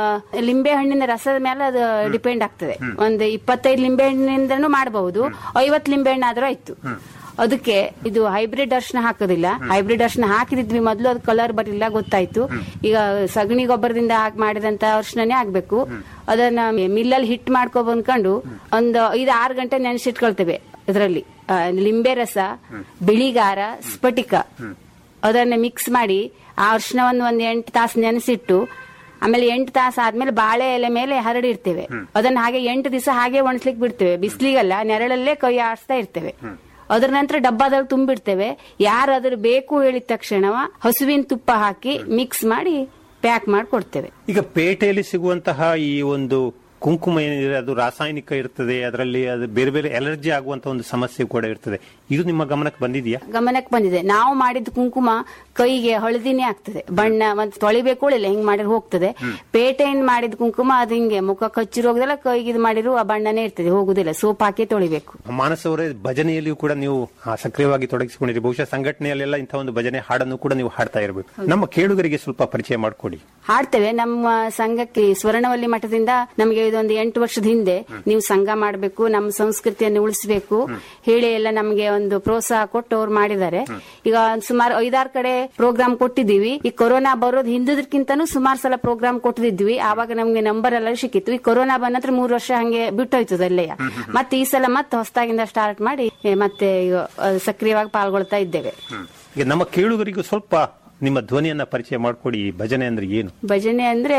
ಲಿಂಬೆ ಹಣ್ಣಿನ ರಸದ ಮೇಲೆ ಅದು ಡಿಪೆಂಡ್ ಆಗ್ತದೆ ಒಂದು ಇಪ್ಪತ್ತೈದು ಲಿಂಬೆ ಹಣ್ಣಿನಿಂದನೂ ಮಾಡಬಹುದು ಐವತ್ ಲಿಂಬೆ ಹಣ್ಣು ಆದ್ರೂ ಆಯ್ತು ಅದಕ್ಕೆ ಇದು ಹೈಬ್ರಿಡ್ ಅರ್ಶನ ಹಾಕೋದಿಲ್ಲ ಹೈಬ್ರಿಡ್ ಅರ್ಶನ ಹಾಕಿದ್ವಿ ಮೊದಲು ಅದು ಕಲರ್ ಬರಲಿಲ್ಲ ಗೊತ್ತಾಯ್ತು ಈಗ ಸಗಣಿ ಗೊಬ್ಬರದಿಂದ ಹಾಕಿ ಮಾಡಿದಂತ ಅರ್ಶನೇ ಆಗ್ಬೇಕು ಅದನ್ನ ಮಿಲ್ಲಲ್ಲಿ ಹಿಟ್ ಮಾಡ್ಕೊ ಬಂದ್ಕೊಂಡು ಒಂದು ಐದು ಆರು ಗಂಟೆ ನೆನೆಸಿಟ್ಕೊಳ್ತೇವೆ ಇದರಲ್ಲಿ ಲಿಂಬೆ ರಸ ಬಿಳಿಗಾರ ಸ್ಫಟಿಕ ಅದನ್ನ ಮಿಕ್ಸ್ ಮಾಡಿ ಆ ಅರ್ಶನವನ್ನು ಒಂದ್ ಎಂಟು ತಾಸು ನೆನೆಸಿಟ್ಟು ಆಮೇಲೆ ಎಂಟು ತಾಸು ಆದ್ಮೇಲೆ ಬಾಳೆ ಎಲೆ ಮೇಲೆ ಹರಡಿರ್ತೇವೆ ಅದನ್ನ ಹಾಗೆ ಎಂಟು ದಿವಸ ಹಾಗೆ ಒಣಸ್ಲಿಕ್ಕೆ ಬಿಡ್ತೇವೆ ಬಿಸಿಲಿಗಲ್ಲ ನೆರಳಲ್ಲೇ ಕೈ ಆಡಿಸ್ತಾ ಇರ್ತೇವೆ ಅದ್ರ ನಂತರ ಡಬ್ಬದಲ್ಲಿ ತುಂಬಿಡ್ತೇವೆ ಯಾರು ಅದ್ರ ಬೇಕು ಹೇಳಿದ ತಕ್ಷಣ ಹಸುವಿನ ತುಪ್ಪ ಹಾಕಿ ಮಿಕ್ಸ್ ಮಾಡಿ ಪ್ಯಾಕ್ ಮಾಡಿ ಕೊಡ್ತೇವೆ ಈಗ ಪೇಟೆಯಲ್ಲಿ ಸಿಗುವಂತಹ ಈ ಒಂದು ಕುಂಕುಮ ಏನಿದೆ ಅದು ರಾಸಾಯನಿಕ ಇರ್ತದೆ ಅದರಲ್ಲಿ ಅದು ಬೇರೆ ಬೇರೆ ಅಲರ್ಜಿ ಆಗುವಂತ ಒಂದು ಸಮಸ್ಯೆ ಕೂಡ ಇರ್ತದೆ ಇದು ನಿಮ್ಮ ಗಮನಕ್ಕೆ ಬಂದಿದೆಯಾ ಗಮನಕ್ಕೆ ಬಂದಿದೆ ನಾವು ಮಾಡಿದ ಕುಂಕುಮ ಕೈಗೆ ಹಳದಿನೇ ಆಗ್ತದೆ ಬಣ್ಣ ಮತ್ತೆ ತೊಳಿಬೇಕು ಇಲ್ಲ ಹಿಂಗ್ ಮಾಡಿದ್ರೆ ಹೋಗ್ತದೆ ಪೇಟೆಯಿಂದ ಮಾಡಿದ ಕುಂಕುಮ ಅದು ಹಿಂಗೆ ಮುಖ ಕಚ್ಚಿ ಹೋಗದಲ್ಲ ಕೈಗೆ ಇದು ಮಾಡಿದ್ರು ಆ ಬಣ್ಣನೇ ಇರ್ತದೆ ಹೋಗುದಿಲ್ಲ ಸೋಪ್ ಹಾಕಿ ತೊಳಿಬೇಕು ಮಾನಸ ಅವರೇ ಭಜನೆಯಲ್ಲಿಯೂ ಕೂಡ ನೀವು ಆ, ಸಕ್ರಿಯವಾಗಿ ತೊಡಗಿಸಿಕೊಂಡಿರಿ ಬಹುಶಃ ಸಂಘಟನೆಯಲ್ಲೆಲ್ಲ ಇಂಥ ಒಂದು ಭಜನೆ ಹಾಡನ್ನು ಕೂಡ ನೀವು ಹಾಡ್ತಾ ಇರಬೇಕು ನಮ್ಮ ಕೇಳುಗರಿಗೆ ಸ್ವಲ್ಪ ಪರಿಚಯ ಮಾಡಿಕೊಡಿ ಹಾಡ್ತೇವೆ ನಮ್ಮ ಸಂಘಕ್ಕೆ ಸ್ವರ್ಣವಲ್ಲಿ ಮಠದಿಂದ ನಮಗೆ ಇದೊಂದು ಎಂಟು ವರ್ಷದ ಹಿಂದೆ ನೀವು ಸಂಘ ಮಾಡಬೇಕು ನಮ್ಮ ಸಂಸ್ಕೃತಿಯನ್ನು ಉಳಿಸಬೇಕು ಹೇಳಿ ಎಲ್ಲ ನಮಗೆ ಒಂದು ಪ್ರೋತ್ಸಾಹ ಕೊಟ್ಟು ಅವ್ರು ಮಾಡಿದ್ದಾರೆ ಈಗ ಸುಮಾರು ಐದಾರು ಕಡೆ ಪ್ರೋಗ್ರಾಮ್ ಕೊಟ್ಟಿದ್ದೀವಿ ಈ ಕೊರೋನಾ ಬರೋದು ಹಿಂದದಕ್ಕಿಂತನೂ ಸುಮಾರು ಸಲ ಪ್ರೋಗ್ರಾಮ್ ಕೊಟ್ಟಿದ್ವಿ ಆವಾಗ ನಮ್ಗೆ ನಂಬರ್ ಎಲ್ಲ ಸಿಕ್ಕಿತ್ತು ಈ ಕೊರೋನಾ ಬಂದ ನಂತರ ಮೂರು ವರ್ಷ ಹಂಗೆ ಬಿಟ್ಟೋಯ್ತದ ಅಲ್ಲೇ ಮತ್ತೆ ಈ ಸಲ ಮತ್ತೆ ಹೊಸದಾಗಿಂದ ಸ್ಟಾರ್ಟ್ ಮಾಡಿ ಏ, ಮತ್ತೆ ಈಗ ಅದು ಸಕ್ರಿಯವಾಗಿ ಪಾಲ್ಗೊಳ್ತಾ ಇದ್ದೇವೆ ಈಗ ನಮ್ಮ ಕೇಳುಗರಿಗೂ ಸ್ವಲ್ಪ ನಿಮ್ಮ ಧ್ವನಿಯನ್ನ ಪರಿಚಯ ಮಾಡಿಕೊಡಿ ಈ ಭಜನೆ ಅಂದ್ರೆ ಏನು ಭಜನೆ ಅಂದ್ರೆ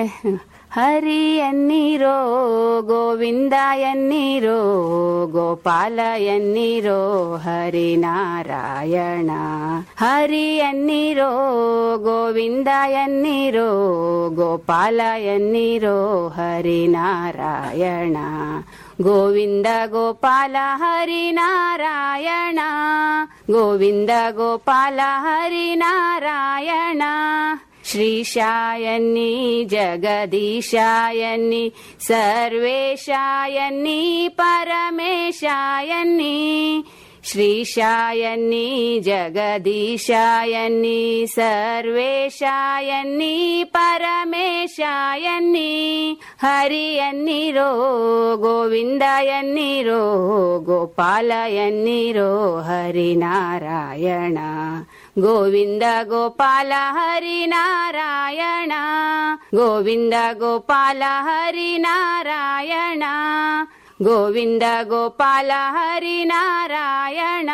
ಹರಿ ಎನ್ನೀರೋ ಗೋವಿಂದ ಎನ್ನೀರೋ ಗೋಪಾಲ ಎನ್ನೀರೋ ಹರಿನಾರಾಯಣ ಹರಿ ಎನ್ನೀರೋ ಗೋವಿಂದ ಎನ್ನೀರೋ ಗೋಪಾಲ ಎನ್ನೀರೋ ಹರಿನಾರಾಯಣ ಗೋವಿಂದ ಗೋಪಾಲ ಹರಿನಾರಾಯಣ ಗೋವಿಂದ ಗೋಪಾಲ ಹರಿನಾರಾಯಣ ಶ್ರೀಶಾಯನ್ನಿ ಜಗದೀಶಾಯನ್ನಿ ಸರ್ವೇಶಾಯನ್ನಿ ಪರಮೇಶಾಯನ್ನಿ ಶ್ರೀಶಾಯನ್ನಿ ಜಗದೀಶಾಯನ್ನಿ ಸರ್ವೇಶಾಯನ್ನಿ ಪರಮೇಶಾಯನ್ನಿ ಹರಿಯನ್ನಿರೋ ಗೋವಿಂದಯನ್ನಿರೋ ಗೋಪಾಲಯನ್ನಿರೋ ಹರಿನಾರಾಯಣ ಗೋವಿಂದ ಗೋಪಾಲ ಹರಿನಾರಾಯಣ ಗೋವಿಂದ ಗೋಪಾಲ ಹರಿನಾರಾಯಣ ಗೋವಿಂದ ಗೋಪಾಲ ಹರಿನಾರಾಯಣ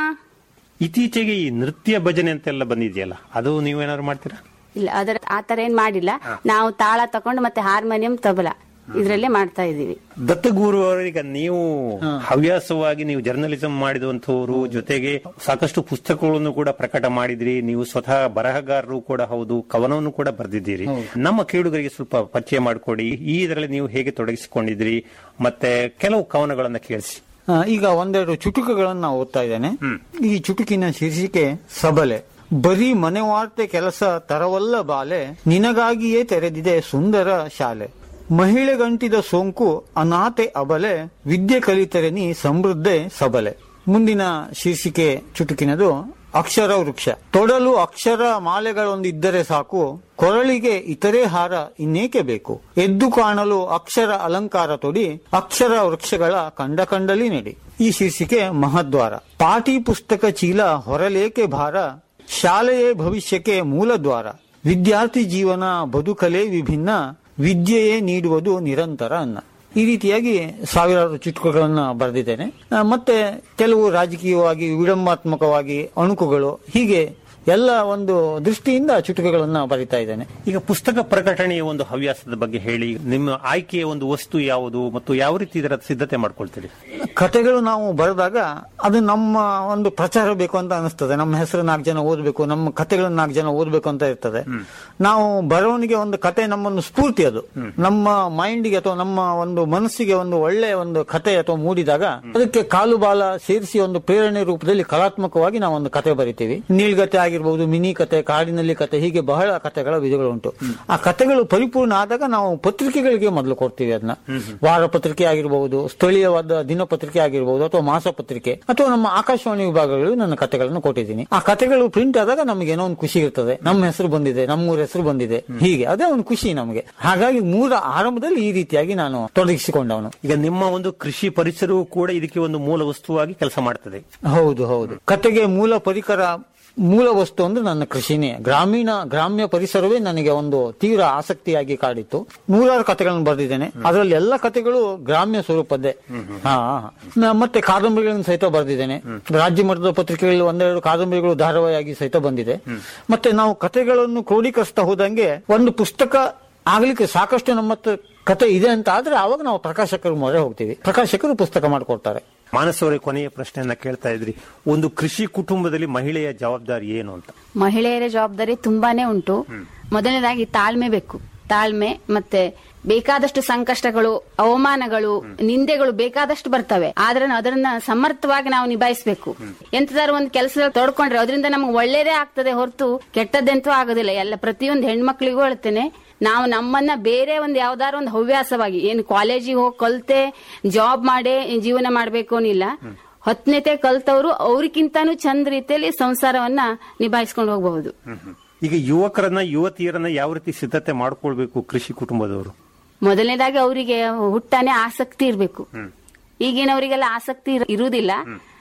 ಇತ್ತೀಚೆಗೆ ಈ ನೃತ್ಯ ಭಜನೆ ಅಂತೆಲ್ಲ ಬಂದಿದೆಯಲ್ಲ ಅದು ನೀವೇನಾದ್ರು ಮಾಡ್ತೀರಾ ಇಲ್ಲ ಅದರ ಆತರ ಏನ್ ಮಾಡಿಲ್ಲ ನಾವು ತಾಳ ತಕೊಂಡು ಮತ್ತೆ ಹಾರ್ಮೋನಿಯಂ ತಬಲ ಇದ್ರಲ್ಲೇ ಮಾಡ್ತಾ ಇದೀವಿ ದತ್ತಗುರು ಅವರೀಗ ನೀವು ಹವ್ಯಾಸವಾಗಿ ನೀವು ಜರ್ನಲಿಸಂ ಮಾಡಿದಂತವರು ಜೊತೆಗೆ ಸಾಕಷ್ಟು ಪುಸ್ತಕಗಳನ್ನು ಕೂಡ ಪ್ರಕಟ ಮಾಡಿದ್ರಿ ನೀವು ಸ್ವತಃ ಬರಹಗಾರರು ಕೂಡ ಹೌದು ಕವನವನ್ನು ಕೂಡ ಬರೆದಿದ್ದೀರಿ ನಮ್ಮ ಕೇಳುಗರಿಗೆ ಸ್ವಲ್ಪ ಪರಿಚಯ ಮಾಡಿಕೊಡಿ ಈ ಇದರಲ್ಲಿ ನೀವು ಹೇಗೆ ತೊಡಗಿಸಿಕೊಂಡಿದ್ರಿ ಮತ್ತೆ ಕೆಲವು ಕವನಗಳನ್ನ ಕೇಳಿಸಿ ಆ, ಈಗ ಒಂದೆರಡು ಚುಟುಕುಗಳನ್ನು ನಾವು ಓದ್ತಾ ಇದ್ದೇನೆ ಈ ಚುಟುಕಿನ ಶೀರ್ಷಿಕೆ ಸಬಲೆ ಬರೀ ಮನೆ ವಾರ್ತೆ ಕೆಲಸ ತರವಲ್ಲ ಬಾಲೆ ನಿನಗಾಗಿಯೇ ತೆರೆದಿದೆ ಸುಂದರ ಶಾಲೆ ಮಹಿಳೆಗಂಟಿದ ಸೋಂಕು ಅನಾಥೆ ಅಬಲೆ ವಿದ್ಯೆ ಕಲಿತರೆ ನೀ ಸಮೃದ್ಧೆ ಸಬಲೆ ಮುಂದಿನ ಶೀರ್ಷಿಕೆ ಚುಟುಕಿನದು ಅಕ್ಷರ ವೃಕ್ಷ ತೊಡಲು ಅಕ್ಷರ ಮಾಲೆಗಳೊಂದಿದ್ದರೆ ಸಾಕು ಕೊರಳಿಗೆ ಇತರೆ ಹಾರ ಇನ್ನೇಕೆ ಬೇಕು ಎದ್ದು ಕಾಣಲು ಅಕ್ಷರ ಅಲಂಕಾರ ತೊಡಿ ಅಕ್ಷರ ವೃಕ್ಷಗಳ ಕಂಡ ಕಂಡಲಿ ನಡಿ ಈ ಶೀರ್ಷಿಕೆ ಮಹದ್ವಾರ ಪಾಠಿ ಪುಸ್ತಕ ಚೀಲ ಹೊರಲೇಕೆ ಭಾರ ಶಾಲೆಯೇ ಭವಿಷ್ಯಕ್ಕೆ ಮೂಲದ್ವಾರ ವಿದ್ಯಾರ್ಥಿ ಜೀವನ ಬದುಕಲೇ ವಿಭಿನ್ನ ವಿದ್ಯೆಯೇ ನೀಡುವುದು ನಿರಂತರ ಅನ್ನ ಈ ರೀತಿಯಾಗಿ ಸಾವಿರಾರು ಚುಟುಕುಗಳನ್ನ ಬರೆದಿದ್ದೇನೆ ಆ, ಮತ್ತೆ ಕೆಲವು ರಾಜಕೀಯವಾಗಿ ವಿಡಂಬಾತ್ಮಕವಾಗಿ ಅಣುಕುಗಳು ಹೀಗೆ ಎಲ್ಲ ಒಂದು ದೃಷ್ಟಿಯಿಂದ ಚುಟುಕುಗಳನ್ನ ಬರಿತಾ ಇದ್ದೇನೆ ಈಗ ಪುಸ್ತಕ ಪ್ರಕಟಣೆಯ ಒಂದು ಹವ್ಯಾಸದ ಬಗ್ಗೆ ಹೇಳಿ ನಿಮ್ಮ ಆಯ್ಕೆಯ ಒಂದು ವಸ್ತು ಯಾವುದು ಮತ್ತು ಯಾವ ರೀತಿ ಇದರ ಸಿದ್ಧತೆ ಮಾಡ್ಕೊಳ್ತೀರಿ ಕಥೆಗಳು ನಾವು ಬರೆದಾಗ ಅದು ನಮ್ಮ ಒಂದು ಪ್ರಚಾರ ಬೇಕು ಅಂತ ಅನಿಸ್ತದೆ ನಮ್ಮ ಹೆಸರು ನಾಲ್ಕು ಜನ ಓದಬೇಕು ನಮ್ಮ ಕಥೆಗಳನ್ನ ನಾಲ್ಕು ಜನ ಓದಬೇಕು ಅಂತ ಇರ್ತದೆ ನಾವು ಬರೋನಿಗೆ ಒಂದು ಕತೆ ನಮ್ಮೊಂದು ಸ್ಫೂರ್ತಿ ಅದು ನಮ್ಮ ಮೈಂಡ್ಗೆ ಅಥವಾ ನಮ್ಮ ಒಂದು ಮನಸ್ಸಿಗೆ ಒಂದು ಒಳ್ಳೆ ಒಂದು ಕತೆ ಅಥವಾ ಮೂಡಿದಾಗ ಅದಕ್ಕೆ ಕಾಲು ಬಾಲ ಸೇರಿಸಿ ಒಂದು ಪ್ರೇರಣೆ ರೂಪದಲ್ಲಿ ಕಲಾತ್ಮಕವಾಗಿ ನಾವು ಒಂದು ಕತೆ ಬರಿತೀವಿ ನೀಳ್ಗತೆ ಆಗಿರ್ಬೋದು ಮಿನಿ ಕತೆ ಕಾಡಿನಲ್ಲಿ ಕತೆ ಹೀಗೆ ಬಹಳ ಕಥೆಗಳ ವಿಧಗಳು ಉಂಟು ಆ ಕಥೆಗಳು ಪರಿಪೂರ್ಣ ಆದಾಗ ನಾವು ಪತ್ರಿಕೆಗಳಿಗೆ ಮೊದಲು ಕೊಡ್ತೀವಿ ಅದನ್ನ ವಾರ ಪತ್ರಿಕೆ ಆಗಿರಬಹುದು ಸ್ಥಳೀಯವಾದ ದಿನಪತ್ರಿಕೆ ಆಗಿರಬಹುದು ಅಥವಾ ಮಾಸಪತ್ರಿಕೆ ಅಥವಾ ನಮ್ಮ ಆಕಾಶವಾಣಿ ವಿಭಾಗಗಳು ನನ್ನ ಕಥೆಗಳನ್ನು ಕೊಟ್ಟಿದ್ದೀನಿ ಆ ಕಥೆಗಳು ಪ್ರಿಂಟ್ ಆದಾಗ ನಮಗೆ ಏನೋ ಒಂದು ಖುಷಿ ಇರ್ತದೆ ನಮ್ಮ ಹೆಸರು ಬಂದಿದೆ ನಮ್ಮೂರ ಹೆಸರು ಬಂದಿದೆ ಹೀಗೆ ಅದೇ ಒಂದು ಖುಷಿ ನಮಗೆ ಹಾಗಾಗಿ ಮೂರ ಆರಂಭದಲ್ಲಿ ಈ ರೀತಿಯಾಗಿ ನಾನು ತೊಡಗಿಸಿಕೊಂಡವನು ಈಗ ನಿಮ್ಮ ಒಂದು ಕೃಷಿ ಪರಿಸರವು ಕೂಡ ಇದಕ್ಕೆ ಒಂದು ಮೂಲ ವಸ್ತುವಾಗಿ ಕೆಲಸ ಮಾಡ್ತದೆ ಹೌದು ಹೌದು ಕತೆಗೆ ಮೂಲ ಪರಿಕರ ಮೂಲ ವಸ್ತು ಅಂದ್ರೆ ನನ್ನ ಕೃಷಿನೇ ಗ್ರಾಮೀಣ ಗ್ರಾಮ್ಯ ಪರಿಸರವೇ ನನಗೆ ಒಂದು ತೀವ್ರ ಆಸಕ್ತಿಯಾಗಿ ಕಾಡಿತ್ತು ನೂರಾರು ಕಥೆಗಳನ್ನು ಬರೆದಿದ್ದೇನೆ ಅದರಲ್ಲಿ ಎಲ್ಲ ಕಥೆಗಳು ಗ್ರಾಮ್ಯ ಸ್ವರೂಪದ್ದೇ ಹಾ ನ- ಮತ್ತೆ ಕಾದಂಬರಿಗಳನ್ನು ಸಹಿತ ಬರೆದಿದ್ದೇನೆ ರಾಜ್ಯ ಮಟ್ಟದ ಪತ್ರಿಕೆಗಳಲ್ಲಿ ಒಂದೆರಡು ಕಾದಂಬರಿಗಳು ಧಾರಾವಾಹಿಯಾಗಿ ಸಹಿತ ಬಂದಿದೆ ಮತ್ತೆ ನಾವು ಕಥೆಗಳನ್ನು ಕ್ರೋಢೀಕರಿಸ್ತಾ ಹೋದಂಗೆ ಒಂದು ಪುಸ್ತಕ ಆಗ್ಲಿಕ್ಕೆ ಸಾಕಷ್ಟು ನಮ್ಮ ಹತ್ರ ಕತೆ ಇದೆ ಅಂತ ಆದ್ರೆ ಅವಾಗ ನಾವು ಪ್ರಕಾಶಕರ ಮೊರೆ ಹೋಗ್ತೀವಿ ಪ್ರಕಾಶಕರು ಪುಸ್ತಕ ಮಾಡಿಕೊಡ್ತಾರೆ ಮಾನಸವರೇ ಕೊನೆಯ ಪ್ರಶ್ನೆಯನ್ನ ಕೇಳ್ತಾ ಇದ್ರಿ ಒಂದು ಕೃಷಿ ಕುಟುಂಬದಲ್ಲಿ ಮಹಿಳೆಯ ಜವಾಬ್ದಾರಿ ಏನು ಅಂತ ಮಹಿಳೆಯರ ಜವಾಬ್ದಾರಿ ತುಂಬಾನೇ ಉಂಟು ಮೊದಲನೇದಾಗಿ ತಾಳ್ಮೆ ಬೇಕು ತಾಳ್ಮೆ ಮತ್ತೆ ಬೇಕಾದಷ್ಟು ಸಂಕಷ್ಟಗಳು ಅವಮಾನಗಳು ನಿಂದೆಗಳು ಬೇಕಾದಷ್ಟು ಬರ್ತವೆ ಆದ್ರೆ ನಾವು ಅದನ್ನ ಸಮರ್ಥವಾಗಿ ನಾವು ನಿಭಾಯಿಸಬೇಕು ಎಂತದಾರು ಒಂದು ಕೆಲಸ ತೊಡ್ಕೊಂಡ್ರೆ ಅದರಿಂದ ನಮ್ಗೆ ಒಳ್ಳೇದೇ ಆಗ್ತದೆ ಹೊರತು ಕೆಟ್ಟದ್ದೆಂತೂ ಆಗೋದಿಲ್ಲ ಎಲ್ಲ ಪ್ರತಿಯೊಂದು ಹೆಣ್ಮಕ್ಳಿಗೂ ಹೇಳ್ತೇನೆ ನಾವು ನಮ್ಮನ್ನ ಬೇರೆ ಒಂದು ಯಾವ್ದಾರು ಒಂದು ಹವ್ಯಾಸವಾಗಿ ಏನು ಕಾಲೇಜಿಗೆ ಹೋಗಿ ಕಲ್ತೆ ಜಾಬ್ ಮಾಡೇ ಜೀವನ ಮಾಡ್ಬೇಕು ಅನ್ನಿಲ್ಲ ಹತ್ತನೇತೆ ಕಲ್ತವ್ರು ಅವ್ರಿಗಿಂತಾನು ಚಂದ ರೀತಿಯಲ್ಲಿ ಸಂಸಾರವನ್ನ ನಿಭಾಯಿಸ್ಕೊಂಡು ಹೋಗಬಹುದು ಈಗ ಯುವಕರನ್ನ ಯುವತಿಯರನ್ನ ಯಾವ ರೀತಿ ಸಿದ್ಧತೆ ಮಾಡ್ಕೊಳ್ಬೇಕು ಕೃಷಿ ಕುಟುಂಬದವರು ಮೊದಲನೇದಾಗಿ ಅವರಿಗೆ ಹುಟ್ಟಾನೆ ಆಸಕ್ತಿ ಇರಬೇಕು ಈಗಿನವರಿಗೆಲ್ಲ ಆಸಕ್ತಿ ಇರ- ಇರುವುದಿಲ್ಲ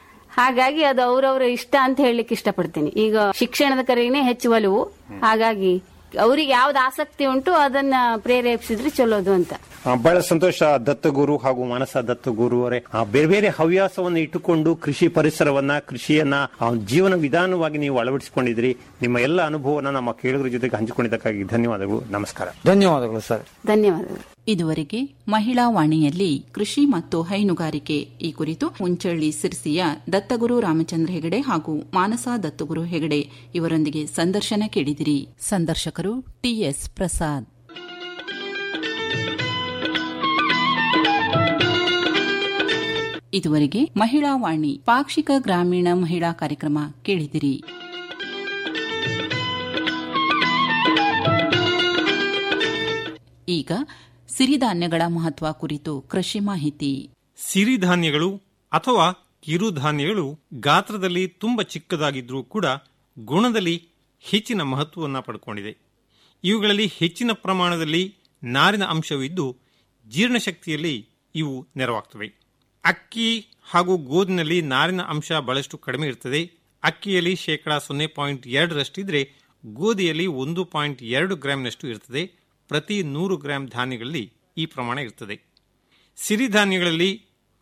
ಹಾಗಾಗಿ ಅದು ಅವ್ರವ್ರ ಇಷ್ಟ ಅಂತ ಹೇಳಲಿಕ್ಕೆ ಇಷ್ಟಪಡ್ತೀನಿ ಈಗ ಶಿಕ್ಷಣದ ಕಡೆಗೆ ಹೆಚ್ಚು ಒಲವು ಹಾಗಾಗಿ ಅವರಿಗೆ ಯಾವ್ದು ಆಸಕ್ತಿ ಉಂಟು ಅದನ್ನ ಪ್ರೇರೇಪಿಸಿದ್ರೆ ಚಲೋದು ಅಂತ ಆ, ಬಹಳ ಸಂತೋಷ ದತ್ತಗುರು ಹಾಗೂ ಮಾನಸ ದತ್ತಗುರು ಅವರೇ ಆ, ಬೇರೆ ಬೇರೆ ಹವ್ಯಾಸವನ್ನು ಇಟ್ಟುಕೊಂಡು ಕೃಷಿ ಪರಿಸರವನ್ನ ಕೃಷಿಯನ್ನ ಆ, ಜೀವನ ವಿಧಾನವಾಗಿ ನೀವು ಅಳವಡಿಸಿಕೊಂಡಿದ್ರಿ ನಿಮ್ಮ ಎಲ್ಲ ಅನುಭವನ ನಮ್ಮ ಕೇಳುಗರ ಜೊತೆಗೆ ಹಂಚಿಕೊಂಡಿದ್ದಕ್ಕಾಗಿ ಧನ್ಯವಾದಗಳು ನಮಸ್ಕಾರ ಧನ್ಯವಾದಗಳು ಸರ್ ಧನ್ಯವಾದಗಳು ಇದುವರೆಗೆ ಮಹಿಳಾ ವಾಣಿಯಲ್ಲಿ ಕೃಷಿ ಮತ್ತು ಹೈನುಗಾರಿಕೆ ಈ ಕುರಿತು ಮುಂಚಳ್ಳಿ ಸಿರ್ಸಿಯ ದತ್ತಗುರು ರಾಮಚಂದ್ರ ಹೆಗಡೆ ಹಾಗೂ ಮಾನಸ ದತ್ತಗುರು ಹೆಗಡೆ ಇವರೊಂದಿಗೆ ಸಂದರ್ಶನ ಕೇಳಿದಿರಿ ಸಂದರ್ಶಕರು ಟಿಎಸ್ ಪ್ರಸಾದ್ ಇದುವರೆಗೆ ಮಹಿಳಾ ವಾಣಿ ಪಾಕ್ಷಿಕ ಗ್ರಾಮೀಣ ಮಹಿಳಾ ಕಾರ್ಯಕ್ರಮ ಕೇಳಿದಿರಿ ಈಗ ಸಿರಿಧಾನ್ಯಗಳ ಮಹತ್ವ ಕುರಿತು ಕೃಷಿ ಮಾಹಿತಿ ಸಿರಿಧಾನ್ಯಗಳು ಅಥವಾ ಕಿರುಧಾನ್ಯಗಳು ಗಾತ್ರದಲ್ಲಿ ತುಂಬ ಚಿಕ್ಕದಾಗಿದ್ರೂ ಕೂಡ ಗುಣದಲ್ಲಿ ಹೆಚ್ಚಿನ ಮಹತ್ವವನ್ನು ಪಡ್ಕೊಂಡಿದೆ ಇವುಗಳಲ್ಲಿ ಹೆಚ್ಚಿನ ಪ್ರಮಾಣದಲ್ಲಿ ನಾರಿನ ಅಂಶವಿದ್ದು ಜೀರ್ಣಶಕ್ತಿಯಲ್ಲಿ ಇವು ನೆರವಾಗ್ತವೆ ಅಕ್ಕಿ ಹಾಗೂ ಗೋಧಿನಲ್ಲಿ ನಾರಿನ ಅಂಶ ಬಹಳಷ್ಟು ಕಡಿಮೆ ಇರ್ತದೆ ಅಕ್ಕಿಯಲ್ಲಿ ಶೇಕಡ ಸೊನ್ನೆ ಪಾಯಿಂಟ್ ಎರಡರಷ್ಟಿದ್ರೆ ಗೋಧಿಯಲ್ಲಿ ಒಂದು ಪಾಯಿಂಟ್ ಎರಡು ಗ್ರಾಂನಷ್ಟು ಇರ್ತದೆ ಪ್ರತಿ ನೂರು ಗ್ರಾಂ ಧಾನ್ಯಗಳಲ್ಲಿ ಈ ಪ್ರಮಾಣ ಇರ್ತದೆ ಸಿರಿಧಾನ್ಯಗಳಲ್ಲಿ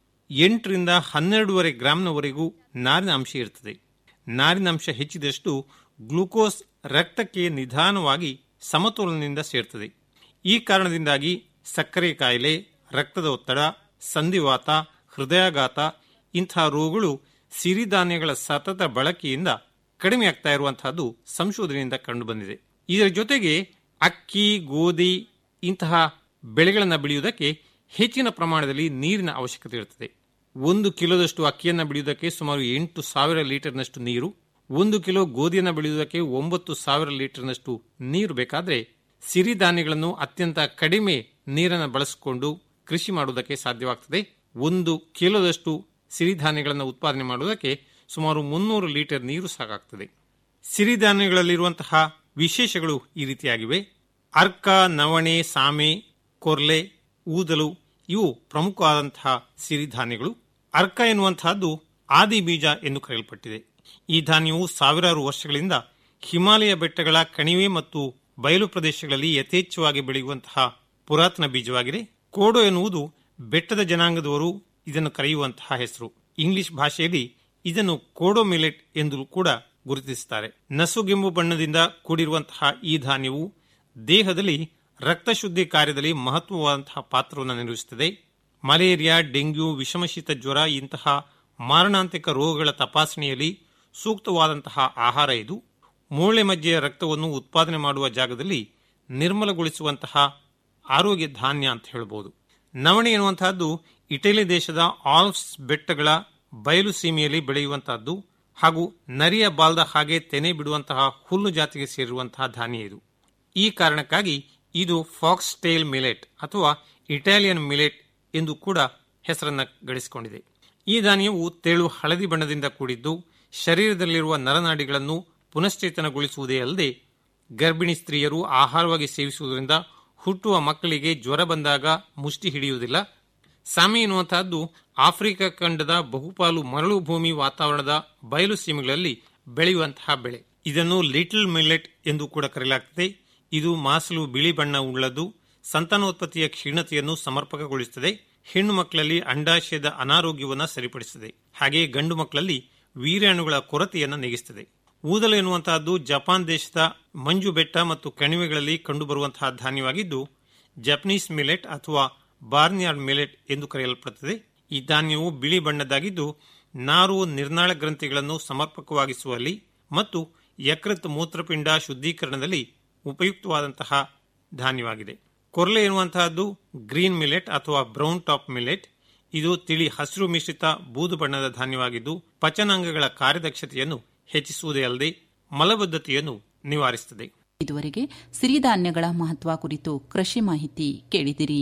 ಎಂಟರಿಂದ ಹನ್ನೆರಡೂವರೆ ಗ್ರಾಂನವರೆಗೂ ನಾರಿನ ಅಂಶ ಇರ್ತದೆ ನಾರಿನ ಅಂಶ ಹೆಚ್ಚಿದಷ್ಟು ಗ್ಲೂಕೋಸ್ ರಕ್ತಕ್ಕೆ ನಿಧಾನವಾಗಿ ಸಮತೋಲನದಿಂದ ಸೇರ್ತದೆ ಈ ಕಾರಣದಿಂದಾಗಿ ಸಕ್ಕರೆ ಕಾಯಿಲೆ ರಕ್ತದ ಒತ್ತಡ ಸಂಧಿವಾತ ಹೃದಯಾಘಾತ ಇಂತಹ ರೋಗಗಳು ಸಿರಿಧಾನ್ಯಗಳ ಸತತ ಬಳಕೆಯಿಂದ ಕಡಿಮೆ ಆಗ್ತಾ ಇರುವಂತಹದ್ದು ಸಂಶೋಧನೆಯಿಂದ ಕಂಡುಬಂದಿದೆ ಇದರ ಜೊತೆಗೆ ಅಕ್ಕಿ ಗೋಧಿ ಇಂತಹ ಬೆಳೆಗಳನ್ನು ಬೆಳೆಯುವುದಕ್ಕೆ ಹೆಚ್ಚಿನ ಪ್ರಮಾಣದಲ್ಲಿ ನೀರಿನ ಅವಶ್ಯಕತೆ ಇರುತ್ತದೆ ಒಂದು ಕಿಲೋದಷ್ಟು ಅಕ್ಕಿಯನ್ನು ಬೆಳೆಯುವುದಕ್ಕೆ ಸುಮಾರು ಎಂಟು ಸಾವಿರ ಲೀಟರ್ನಷ್ಟು ನೀರು ಒಂದು ಕಿಲೋ ಗೋಧಿಯನ್ನು ಬೆಳೆಯುವುದಕ್ಕೆ ಒಂಬತ್ತು ಸಾವಿರ ಲೀಟರ್ನಷ್ಟು ನೀರು ಬೇಕಾದರೆ ಸಿರಿಧಾನ್ಯಗಳನ್ನು ಅತ್ಯಂತ ಕಡಿಮೆ ನೀರನ್ನು ಬಳಸಿಕೊಂಡು ಕೃಷಿ ಮಾಡುವುದಕ್ಕೆ ಸಾಧ್ಯವಾಗ್ತದೆ ಒಂದು ಕಿಲೋದಷ್ಟು ಸಿರಿಧಾನ್ಯಗಳನ್ನು ಉತ್ಪಾದನೆ ಮಾಡುವುದಕ್ಕೆ ಸುಮಾರು ಮುನ್ನೂರು ಲೀಟರ್ ನೀರು ಸಾಕಾಗ್ತದೆ ಸಿರಿಧಾನ್ಯಗಳಲ್ಲಿರುವಂತಹ ವಿಶೇಷಗಳು ಈ ರೀತಿಯಾಗಿವೆ ಅರ್ಕ ನವಣೆ ಸಾಮೆ ಕೊರ್ಲೆ ಊದಲು ಇವು ಪ್ರಮುಖವಾದಂತಹ ಸಿರಿಧಾನ್ಯಗಳು ಅರ್ಕ ಎನ್ನುವಂತಹದ್ದು ಆದಿ ಬೀಜ ಎಂದು ಕರೆಯಲ್ಪಟ್ಟಿದೆ ಈ ಧಾನ್ಯವು ಸಾವಿರಾರು ವರ್ಷಗಳಿಂದ ಹಿಮಾಲಯ ಬೆಟ್ಟಗಳ ಕಣಿವೆ ಮತ್ತು ಬಯಲು ಪ್ರದೇಶಗಳಲ್ಲಿ ಯಥೇಚ್ಛವಾಗಿ ಬೆಳೆಯುವಂತಹ ಪುರಾತನ ಬೀಜವಾಗಿದೆ ಕೋಡೋ ಎನ್ನುವುದು ಬೆಟ್ಟದ ಜನಾಂಗದವರು ಇದನ್ನು ಕರೆಯುವಂತಹ ಹೆಸರು ಇಂಗ್ಲಿಷ್ ಭಾಷೆಯಲ್ಲಿ ಇದನ್ನು ಕೋಡೋ ಮಿಲೆಟ್ ಎಂದು ಕೂಡ ಗುರುತಿಸುತ್ತಾರೆ ನಸುಗೆಂಬು ಬಣ್ಣದಿಂದ ಕೂಡಿರುವಂತಹ ಈ ಧಾನ್ಯವು ದೇಹದಲ್ಲಿ ರಕ್ತ ಶುದ್ಧಿ ಕಾರ್ಯದಲ್ಲಿ ಮಹತ್ವವಾದಂತಹ ಪಾತ್ರವನ್ನು ನಿರ್ವಹಿಸುತ್ತದೆ ಮಲೇರಿಯಾ ಡೆಂಗ್ಯೂ ವಿಷಮಶೀತ ಜ್ವರ ಇಂತಹ ಮಾರಣಾಂತಿಕ ರೋಗಗಳ ತಪಾಸಣೆಯಲ್ಲಿ ಸೂಕ್ತವಾದಂತಹ ಆಹಾರ ಇದು ಮೂಳೆ ಮಜ್ಜೆಯ ರಕ್ತವನ್ನು ಉತ್ಪಾದನೆ ಮಾಡುವ ಜಾಗದಲ್ಲಿ ನಿರ್ಮಲಗೊಳಿಸುವಂತಹ ಆರೋಗ್ಯ ಧಾನ್ಯ ಅಂತ ಹೇಳಬಹುದು ನವಣೆ ಎನ್ನುವಂತಹದ್ದು ಇಟಲಿ ದೇಶದ ಆಲ್ಪ್ಸ್ ಬೆಟ್ಟಗಳ ಬಯಲು ಸೀಮೆಯಲ್ಲಿ ಬೆಳೆಯುವಂತಹದ್ದು ಹಾಗೂ ನರಿಯ ಬಾಲ್ದ ಹಾಗೆ ತೆನೆ ಬಿಡುವಂತಹ ಹುಲ್ಲು ಜಾತಿಗೆ ಸೇರಿರುವಂತಹ ಧಾನ್ಯ ಇದು ಈ ಕಾರಣಕ್ಕಾಗಿ ಇದು ಫಾಕ್ಸ್ ಟೇಲ್ ಮಿಲೆಟ್ ಅಥವಾ ಇಟಾಲಿಯನ್ ಮಿಲೆಟ್ ಎಂದು ಕೂಡ ಹೆಸರನ್ನು ಗಳಿಸಿಕೊಂಡಿದೆ ಈ ಧಾನ್ಯವು ತೆಳು ಹಳದಿ ಬಣ್ಣದಿಂದ ಕೂಡಿದ್ದು ಶರೀರದಲ್ಲಿರುವ ನರನಾಡಿಗಳನ್ನು ಪುನಶ್ಚೇತನಗೊಳಿಸುವುದೇ ಅಲ್ಲದೆ ಗರ್ಭಿಣಿ ಸ್ತ್ರೀಯರು ಆಹಾರವಾಗಿ ಸೇವಿಸುವುದರಿಂದ ಹುಟ್ಟುವ ಮಕ್ಕಳಿಗೆ ಜ್ವರ ಬಂದಾಗ ಮುಷ್ಟಿ ಹಿಡಿಯುವುದಿಲ್ಲ ಸಾಮಿ ಎನ್ನುವಂತಹದ್ದು ಆಫ್ರಿಕಾ ಖಂಡದ ಬಹುಪಾಲು ಮರಳು ಭೂಮಿ ವಾತಾವರಣದ ಬಯಲು ಸೀಮೆಗಳಲ್ಲಿ ಬೆಳೆಯುವಂತಹ ಬೆಳೆ ಇದನ್ನು ಲಿಟಲ್ ಮಿಲೆಟ್ ಎಂದು ಕೂಡ ಕರೆಯಲಾಗುತ್ತದೆ ಇದು ಮಾಸಲು ಬಿಳಿ ಬಣ್ಣ ಉಳ್ಳದ್ದು ಸಂತಾನೋತ್ಪತ್ತಿಯ ಕ್ಷೀಣತೆಯನ್ನು ಸಮರ್ಪಕಗೊಳಿಸುತ್ತದೆ ಹೆಣ್ಣು ಮಕ್ಕಳಲ್ಲಿ ಅಂಡಾಶಯದ ಅನಾರೋಗ್ಯವನ್ನು ಸರಿಪಡಿಸುತ್ತದೆ ಹಾಗೆಯೇ ಗಂಡು ಮಕ್ಕಳಲ್ಲಿ ವೀರ್ಯಾಣುಗಳ ಕೊರತೆಯನ್ನು ನೆಗೆಸುತ್ತದೆ ಊದಲು ಎನ್ನುವಂತಹದ್ದು ಜಪಾನ್ ದೇಶದ ಮಂಜು ಬೆಟ್ಟ ಮತ್ತು ಕಣಿವೆಗಳಲ್ಲಿ ಕಂಡುಬರುವಂತಹ ಧಾನ್ಯವಾಗಿದ್ದು ಜಪನೀಸ್ ಮಿಲೆಟ್ ಅಥವಾ ಬಾರ್ನಿಯಾರ್ಡ್ ಮಿಲೆಟ್ ಎಂದು ಕರೆಯಲ್ಪಡುತ್ತದೆ ಈ ಧಾನ್ಯವು ಬಿಳಿ ಬಣ್ಣದ್ದಾಗಿದ್ದು ನಾರು ನಿರ್ನಾಳ ಗ್ರಂಥಿಗಳನ್ನು ಸಮರ್ಪಕವಾಗಿಸುವಲ್ಲಿ ಮತ್ತು ಯಕೃತ್ ಮೂತ್ರಪಿಂಡ ಶುದ್ಧೀಕರಣದಲ್ಲಿ ಉಪಯುಕ್ತವಾದಂತಹ ಧಾನ್ಯವಾಗಿದೆ ಕೊರ್ಲೆ ಎನ್ನುವಂತಹದ್ದು ಗ್ರೀನ್ ಮಿಲೆಟ್ ಅಥವಾ ಬ್ರೌನ್ ಟಾಪ್ ಮಿಲೆಟ್ ಇದು ತಿಳಿ ಹಸಿರು ಮಿಶ್ರಿತ ಬೂದು ಬಣ್ಣದ ಧಾನ್ಯವಾಗಿದ್ದು ಪಚನಾಂಗಗಳ ಕಾರ್ಯದಕ್ಷತೆಯನ್ನು ಹೆಚ್ಚಿಸುವುದೇ ಅಲ್ಲದೆ ಮಲಬದ್ಧತೆಯನ್ನು ನಿವಾರಿಸುತ್ತದೆ ಇದುವರೆಗೆ ಸಿರಿಧಾನ್ಯಗಳ ಮಹತ್ವ ಕುರಿತು ಕೃಷಿ ಮಾಹಿತಿ ಕೇಳಿದಿರಿ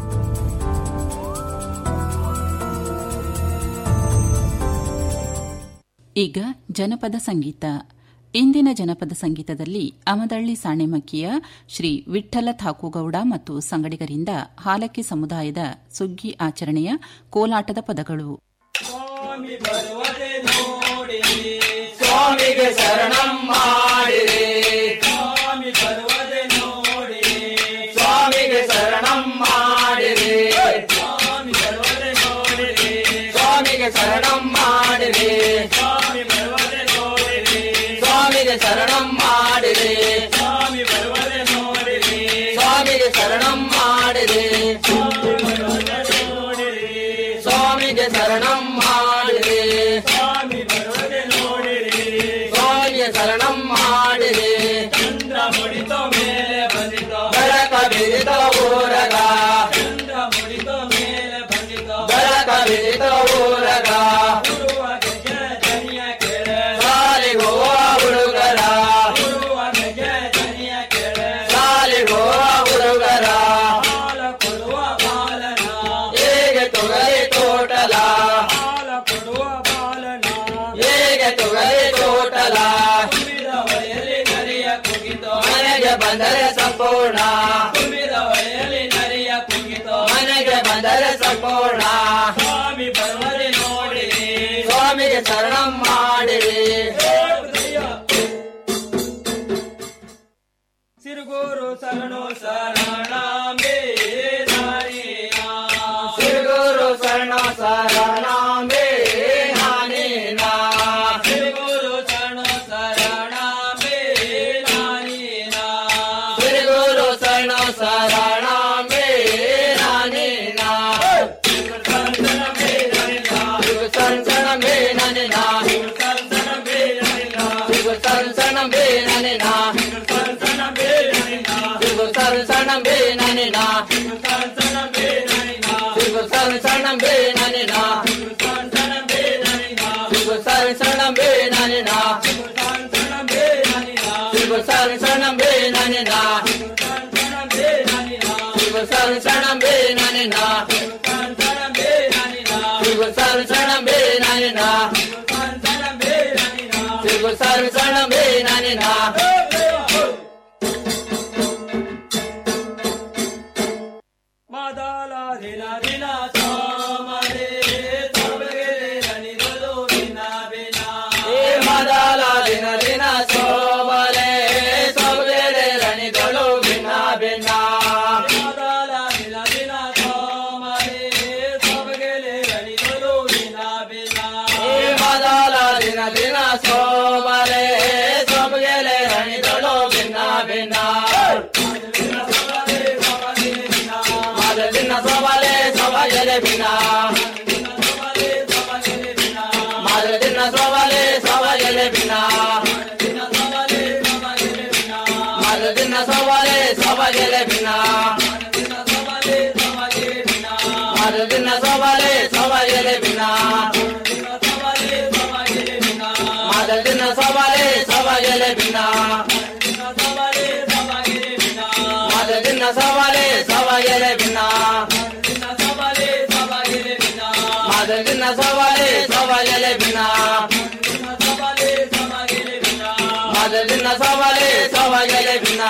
ಈಗ ಜನಪದ ಸಂಗೀತ ಇಂದಿನ ಜನಪದ ಸಂಗೀತದಲ್ಲಿ ಅಮದಳ್ಳಿ ಸಾಣೆಮಕ್ಕಿಯ ಶ್ರೀ ವಿಠ್ಠಲ ಥಾಕುಗೌಡ ಮತ್ತು ಸಂಗಡಿಗರಿಂದ ಹಾಲಕ್ಕಿ ಸಮುದಾಯದ ಸುಗ್ಗಿ ಆಚರಣೆಯ ಕೋಲಾಟದ ಪದಗಳು ಸ್ವಾಮಿಗೆ ಶರಣಂ ಮಾಡಿರಿ ಸ್ವಾಮಿ ಬರುವದೆ ನೋಡಿ ಸ್ವಾಮಿಗೆ ಶರಣಂ ಮಾಡಿರಿ ಸ್ವಾಮಿ ಬರುವದೆ ನೋಡಿರಿ ಸ್ವಾಮಿಗೆ ಶರಣಂ ಮಾಡಿರಿ ಸ್ವಾಮಿ ಬರುವದೆ ನೋಡಿರಿ ಸ್ವಾಮಿಗೆ ಶರಣಂ ಮಾಡಿರಿ ಸ್ವಾಮಿ ಬರುವದೆ ನೋಡಿರಿ ಸ್ವಾಮಿಗೆ ಶರಣಂ ಮಾಡಿರಿ ಸ್ವಾಮಿಗೆ ಶರಣಂ ಮಾಡಿರಿ ಸ್ವಾಮಿ ಬರುವದೆ ನೋಡಿರಿ ಸ್ವಾಮಿಗೆ ಶರಣಂ ಬಂದರೆ ಸಂಪೂರ್ಣ ತುಂಬಿದ ಹೊಳೆಯಲ್ಲಿ ನರಿಯ ಕುಂಗಿತು ಮನೆಗೆ ಬಂದರೆ ಸಂಪೂರ್ಣ ಸ್ವಾಮಿ ಬರುವರೆ ನೋಡಿರಿ ಸ್ವಾಮಿಗೆ ಶರಣಂ ಮಾಡಿರಿ ಸಿರುಗೂರು ಶರಣು ಶರಣಾಂಬೆ ನಾನೇನಾ ಸಿರುಗೂರು ಶರಣ ಶರಣಾಂಬೆ ನಾನೇನಾ ಸಿರುಗೂರು ಶರಣ ಶರಣಾಂಬೆ ನಾನೇನಾ ಸಿರುಗೂರು ಶರಣ ಶರಣಾಂಬೆ ನಾನೇನಾ ಶರಣಬೆ ನಾನೇನಾ ಶರಣಬೆ ನಾನೇನಾ Sigo sar sanam be nani na. Sigo sar sanam be nani na. Sigo sar sanam be nani na. Sigo sar sanam be nani na. Sigo sar sanam be nani na. Sigo sar sanam be nani na. Sigo sar sanam be nani na. ಮಾದಾಲ ದಿನ ದಿನ ಸೋಮರೆ ಸೊಬಗೆ ರಣಿಗಳು ಬಿನ ಬಿನ ಏ ಮಾದಾಲ ದಿನ ದಿನ ಸೋಮರೆ ಸೊಬಗೆ ರಣಿಗಳು ಬಿನ ಬಿನ ಮಾದಾಲ ದಿನ ದಿನ ಸೋಮರೆ ಸೊಬಗೆ ರಣಿಗಳು ಬಿನ ಬಿನ ಏ ಮಾದಾಲ ದಿನ ದಿನ ಸೋಮರೆ ಸೊಬಗೆ ರಣಿಗಳು ಬಿನ ಬಿನ Madalina sobale sobagele bina Madalina sobale sobagele bina Madalina sobale sobagele bina Madalina sobale sobagele bina Madalina sobale sobagele bina Madalina sobale sobagele bina Madalina sobale sobagele bina Madalina sobale sobagele bina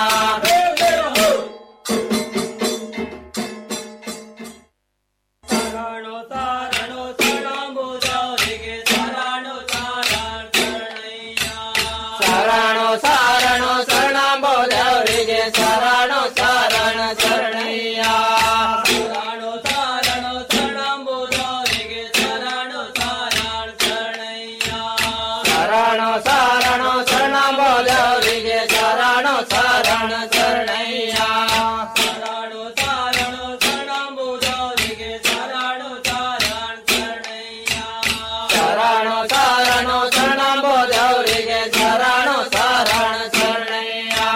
Sarano sarano sarambo jaurige sarano saran saranayya Sarano sarano saranambo jaurige sarano saran saranayya Sarano sarano saranambo jaurige sarano saran saranayya Sarano sarano saranambo jaurige sarano saran saranayya Sarano sarano saranambo jaurige sarano saran saranayya Sarano sarano saranambo jaurige sarano saran saranayya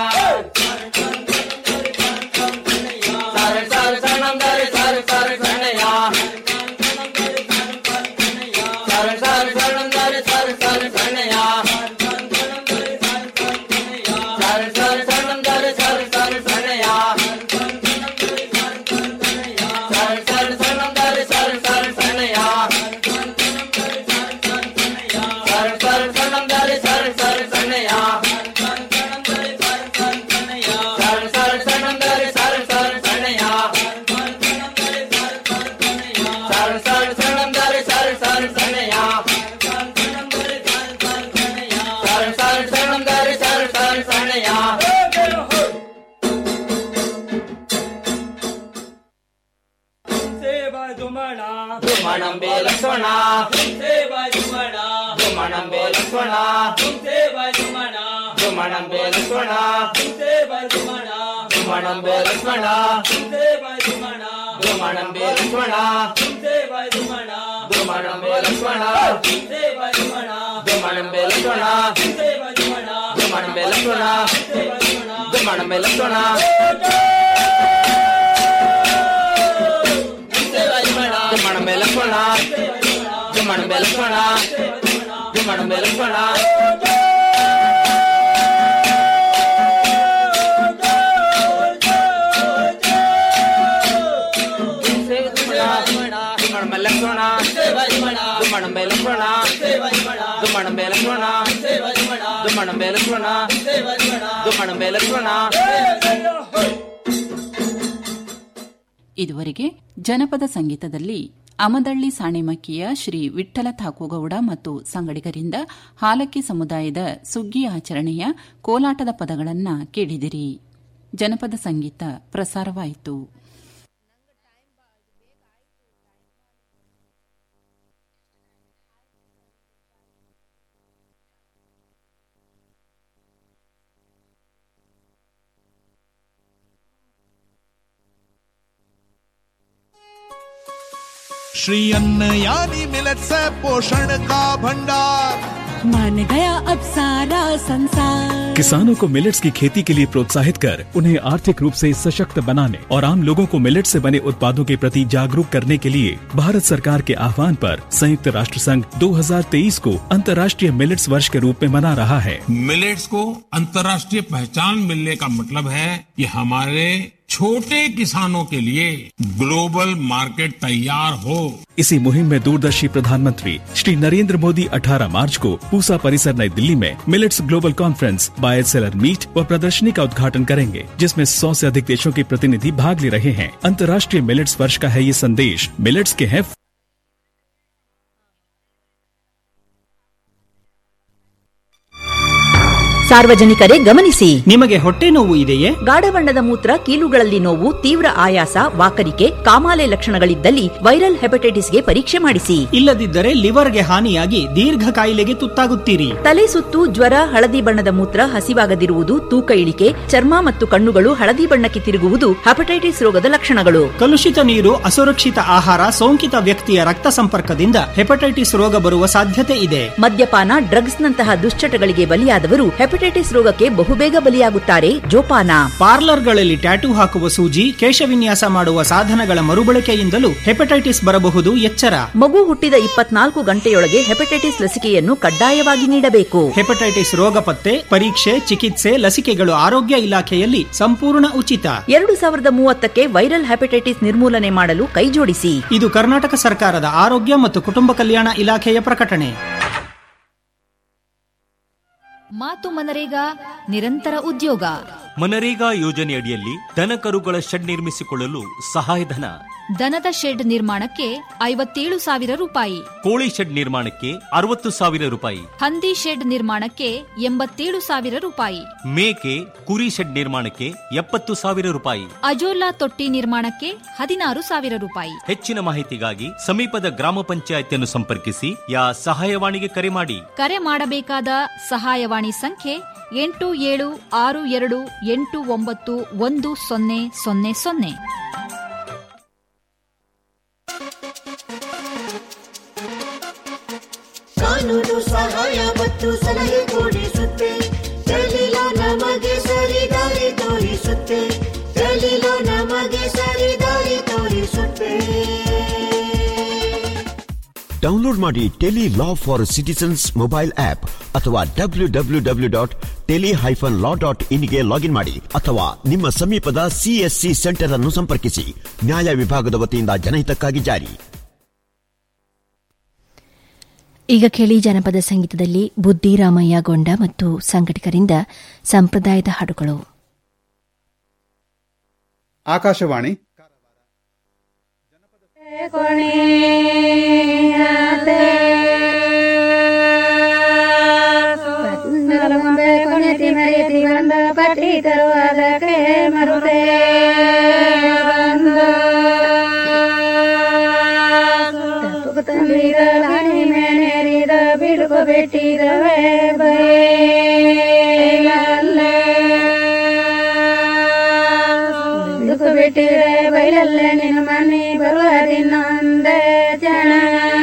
Sar sar sanam dar sar sar sanaya Sar sar sanam dar sar sar sanaya Sar sar sanam dar sar sar sanaya Sar sar sanam dar sar sar sanaya Sar sar sanam dar sar sar sanaya Sar sar sanam dar sar sar sanaya Sar sar sanam dar sar sar sanaya Sar sar sanam dar sar sar sanaya ದುಮಣಂಬೆ Lakshmana ದುಮಣಂಬೆ Lakshmana ದುಮಣಂಬೆ Lakshmana ದುಮಣಂಬೆ Lakshmana ದುಮಣಂಬೆ Lakshmana ದುಮಣಂಬೆ Lakshmana ದುಮಣಂಬೆ Lakshmana ದುಮಣಂಬೆ Lakshmana ದುಮಣಂಬೆ Lakshmana ದುಮಣಂಬೆ Lakshmana ದುಮಣಂಬೆ Lakshmana ದುಮಣಂಬೆ Lakshmana ದುಮಣಂಬೆ Lakshmana ದುಮಣಂಬೆ Lakshmana ದುಮಣಂಬೆ Lakshmana ದುಮಣಂಬೆ Lakshmana ದುಮಣಂಬೆ Lakshmana ಇದುವರೆಗೆ ಜನಪದ ಸಂಗೀತದಲ್ಲಿ ಅಮದಳ್ಳಿ ಸಾಣೆಮಕ್ಕಿಯ ಶ್ರೀ ವಿಠ್ಠಲ ಥಾಕುಗೌಡ ಮತ್ತು ಸಂಗಡಿಗರಿಂದ ಹಾಲಕ್ಕಿ ಸಮುದಾಯದ ಸುಗ್ಗಿ ಆಚರಣೆಯ ಕೋಲಾಟದ ಪದಗಳನ್ನು ಕೇಳಿದಿರಿ ಜನಪದ ಸಂಗೀತ ಪ್ರಸಾರವಾಯಿತು श्री अन्न यानी मिलत से पोषण का भंडार मान गया अब सारा संसार किसानों को मिलेट्स की खेती के लिए प्रोत्साहित कर उन्हें आर्थिक रूप से सशक्त बनाने और आम लोगों को मिलेट से बने उत्पादों के प्रति जागरूक करने के लिए भारत सरकार के आह्वान पर संयुक्त राष्ट्र संघ 2023 को अंतर्राष्ट्रीय मिलेट्स वर्ष के रूप में मना रहा है मिलेट्स को अंतर्राष्ट्रीय पहचान मिलने का मतलब है कि हमारे छोटे किसानों के लिए ग्लोबल मार्केट तैयार हो इसी मुहिम में दूरदर्शी प्रधानमंत्री श्री नरेंद्र मोदी 18 मार्च को पूसा परिसर नई दिल्ली में millets global conference buy seller meet व प्रदर्शनी का उद्घाटन करेंगे जिसमें 100 से अधिक देशों के प्रतिनिधि भाग ले रहे हैं अंतर्राष्ट्रीय मिलेट्स वर्ष का है ये संदेश मिलेट्स के हैं ಸಾರ್ವಜನಿಕರೇ ಗಮನಿಸಿ ನಿಮಗೆ ಹೊಟ್ಟೆ ನೋವು ಇದೆಯೇ ಗಾಢ ಬಣ್ಣದ ಮೂತ್ರ ಕೀಲುಗಳಲ್ಲಿ ನೋವು ತೀವ್ರ ಆಯಾಸ ವಾಕರಿಕೆ ಕಾಮಾಲೆ ಲಕ್ಷಣಗಳಿದ್ದಲ್ಲಿ ವೈರಲ್ ಹೆಪಟೈಟಿಸ್ಗೆ ಪರೀಕ್ಷೆ ಮಾಡಿಸಿ ಇಲ್ಲದಿದ್ದರೆ ಲಿವರ್ಗೆ ಹಾನಿಯಾಗಿ ದೀರ್ಘ ಕಾಯಿಲೆಗೆ ತುತ್ತಾಗುತ್ತೀರಿ ತಲೆ ಸುತ್ತು ಜ್ವರ ಹಳದಿ ಬಣ್ಣದ ಮೂತ್ರ ಹಸಿವಾಗದಿರುವುದು ತೂಕ ಇಳಿಕೆ ಚರ್ಮ ಮತ್ತು ಕಣ್ಣುಗಳು ಹಳದಿ ಬಣ್ಣಕ್ಕೆ ತಿರುಗುವುದು ಹೆಪಟೈಟಿಸ್ ರೋಗದ ಲಕ್ಷಣಗಳು ಕಲುಷಿತ ನೀರು ಅಸುರಕ್ಷಿತ ಆಹಾರ ಸೋಂಕಿತ ವ್ಯಕ್ತಿಯ ರಕ್ತ ಸಂಪರ್ಕದಿಂದ ಹೆಪಟೈಟಿಸ್ ರೋಗ ಬರುವ ಸಾಧ್ಯತೆ ಇದೆ ಮದ್ಯಪಾನ ಡ್ರಗ್ಸ್ ನಂತಹ ದುಶ್ಚಟಗಳಿಗೆ ಬಲಿಯಾದವರು ಹೆಪಟೈಟಿಸ್ ರೋಗಕ್ಕೆ ಬಹುಬೇಗ ಬಲಿಯಾಗುತ್ತಾರೆ ಜೋಪಾನ ಪಾರ್ಲರ್ಗಳಲ್ಲಿ ಟ್ಯಾಟೂ ಹಾಕುವ ಸೂಜಿ ಕೇಶವಿನ್ಯಾಸ ಮಾಡುವ ಸಾಧನಗಳ ಮರುಬಳಕೆಯಿಂದಲೂ ಹೆಪಟೈಟಿಸ್ ಬರಬಹುದು ಎಚ್ಚರ ಮಗು ಹುಟ್ಟಿದ ಇಪ್ಪತ್ನಾಲ್ಕು ಗಂಟೆಯೊಳಗೆ ಹೆಪಟೈಟಿಸ್ ಲಸಿಕೆಯನ್ನು ಕಡ್ಡಾಯವಾಗಿ ನೀಡಬೇಕು ಹೆಪಟೈಟಿಸ್ ರೋಗ ಪತ್ತೆ ಪರೀಕ್ಷೆ ಚಿಕಿತ್ಸೆ ಲಸಿಕೆಗಳು ಆರೋಗ್ಯ ಇಲಾಖೆಯಲ್ಲಿ ಸಂಪೂರ್ಣ ಉಚಿತ ಎರಡು ಸಾವಿರದ ಮೂವತ್ತಕ್ಕೆ ವೈರಲ್ ಹೆಪಟೈಟಿಸ್ ನಿರ್ಮೂಲನೆ ಮಾಡಲು ಕೈಜೋಡಿಸಿ ಇದು ಕರ್ನಾಟಕ ಸರ್ಕಾರದ ಆರೋಗ್ಯ ಮತ್ತು ಕುಟುಂಬ ಕಲ್ಯಾಣ ಇಲಾಖೆಯ ಪ್ರಕಟಣೆ ಮಾತು ಮನರೇಗಾ ನಿರಂತರ ಉದ್ಯೋಗ ಮನರೇಗಾ ಯೋಜನೆಯಡಿಯಲ್ಲಿ ದನ ಕರುಗಳ ಶೆಡ್ ನಿರ್ಮಿಸಿಕೊಳ್ಳಲು ಸಹಾಯಧನ ದನದ ಶೆಡ್ ನಿರ್ಮಾಣಕ್ಕೆ ಐವತ್ತೇಳು ಸಾವಿರ ರೂಪಾಯಿ ಕೋಳಿ ಶೆಡ್ ನಿರ್ಮಾಣಕ್ಕೆ ಅರವತ್ತು ಸಾವಿರ ರೂಪಾಯಿ ಹಂದಿ ಶೆಡ್ ನಿರ್ಮಾಣಕ್ಕೆ ಎಂಬತ್ತೇಳು ಸಾವಿರ ರೂಪಾಯಿ ಮೇಕೆ ಕುರಿ ಶೆಡ್ ನಿರ್ಮಾಣಕ್ಕೆ ಎಪ್ಪತ್ತು ಸಾವಿರ ರೂಪಾಯಿ ಅಜೋಲಾ ತೊಟ್ಟಿ ನಿರ್ಮಾಣಕ್ಕೆ ಹದಿನಾರು ಸಾವಿರ ರೂಪಾಯಿ ಹೆಚ್ಚಿನ ಮಾಹಿತಿಗಾಗಿ ಸಮೀಪದ ಗ್ರಾಮ ಪಂಚಾಯತಿಯನ್ನು ಸಂಪರ್ಕಿಸಿ ಯಾ ಸಹಾಯವಾಣಿಗೆ ಕರೆ ಮಾಡಿ ಕರೆ ಮಾಡಬೇಕಾದ ಸಹಾಯವಾಣಿ ಸಂಖ್ಯೆ ಎಂಟು ಏಳು ಆರು ಎರಡು ಎಂಟು ಒಂಬತ್ತು ಒಂದು ಸೊನ್ನೆ ಸೊನ್ನೆ ಸೊನ್ನೆ ಕಾನೂನು ಸಹಾಯ ಮತ್ತು ಸಲಹೆ ಕೊಡಿಸುತ್ತೆ ದಲಿಲ ನಮಗೆ ಸರಿ ದಾರಿ ತೋರಿಸುತ್ತೆ ದಲಿಲ ನಮಗೆ ಸರಿ ದಾರಿ ತೋರಿಸುತ್ತೆ ಡೌನ್ಲೋಡ್ ಮಾಡಿ tele law for citizens mobile app ಅಥವಾ W W W dot tele hyphen law dot ಇನ್ಗೆ ಲಾಗಿನ್ ಮಾಡಿ ಅಥವಾ ನಿಮ್ಮ ಸಮೀಪದ ಸಿಎಸ್ಸಿ ಸೆಂಟರ್ ಅನ್ನು ಸಂಪರ್ಕಿಸಿ ನ್ಯಾಯ ವಿಭಾಗದ ವತಿಯಿಂದ ಜನಹಿತಕ್ಕಾಗಿ ಜಾರಿ ಈಗ ಕೇಳಿ ಜನಪದ ಸಂಗೀತದಲ್ಲಿ ಬುದ್ಧಿರಾಮಯ್ಯ ಗೊಂಡ ಮತ್ತು ಸಂಘಟಕರಿಂದ ಸಂಪ್ರದಾಯದ ಹಾಡುಗಳು ಆಕಾಶವಾಣಿ ಕೊನೆತಿ ಮರೆತಿ ಬಂದ ಪಟ್ಟಿ ತರುವುದಕ್ಕೆ ಮರುತೆ ಬಂದ ತಂದಿದ ಹಣಿ ಮೇನೇರಿದ ಬಿಡುಕು ಬಿಟ್ಟಿದವೆ ಬೈಲಲ್ಲೇ ಬಿಡುಕು ಬಿಟ್ಟಿದೆ ಬೈಲಲ್ಲೇ ನಿನ್ನ ಮನೆ ಬರುವ ದಿನೊಂದೇ ಜನ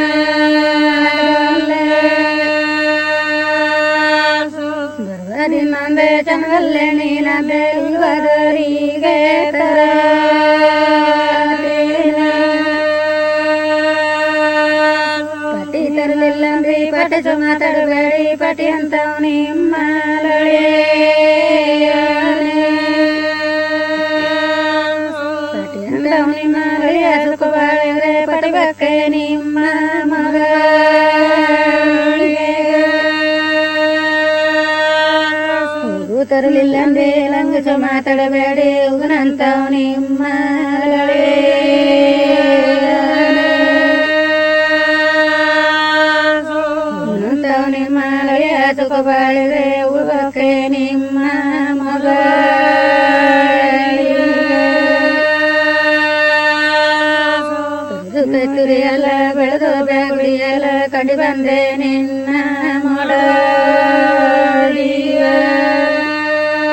ಬರುವದಿನೊಂದೇ ಜನಗಲ್ಲೇ ನೀನಂದೆ ಇವರಿಗೆ ತರ ಪಟ್ಟಿ ತರಲಿಲ್ಲಂದ್ರಿ ಪಟ್ಟಿ ಮಾತಾಡಬೇಡಿ ಪಟ್ಟಿ ಅಂತ ನಿಮ್ಮ ಪಟ್ಟಿ ಅಂತ ನಿಮ್ಮ ಸುಖಬಾಳಿದ್ರೆ ಪಟ್ಟಿ ಬಕ್ಕೆ ನಿಮ್ಮ ಮಗ ತರು ಮೊದಲಿಲ್ಲಂದೆ ಲಂಘಿಸ ಮಾತಾಡಬೇಡಿ ಉಗನಂತವ ನಿಮ್ಮ ಉಗನಂತವ ನಿಮ್ಮ ಸುಖ ಬಾಳಿದ್ರೆ ಉಳ್ಬಕ್ಕೆ ನಿಮ್ಮ ಮಗ ತುರಿಯಲ್ಲ ಬೆಳೆದು ಬೆಗುಡಿಯಲ್ಲ ಕಂಡು ಬಂದೆ ನಿನ್ನ ಮೊಡ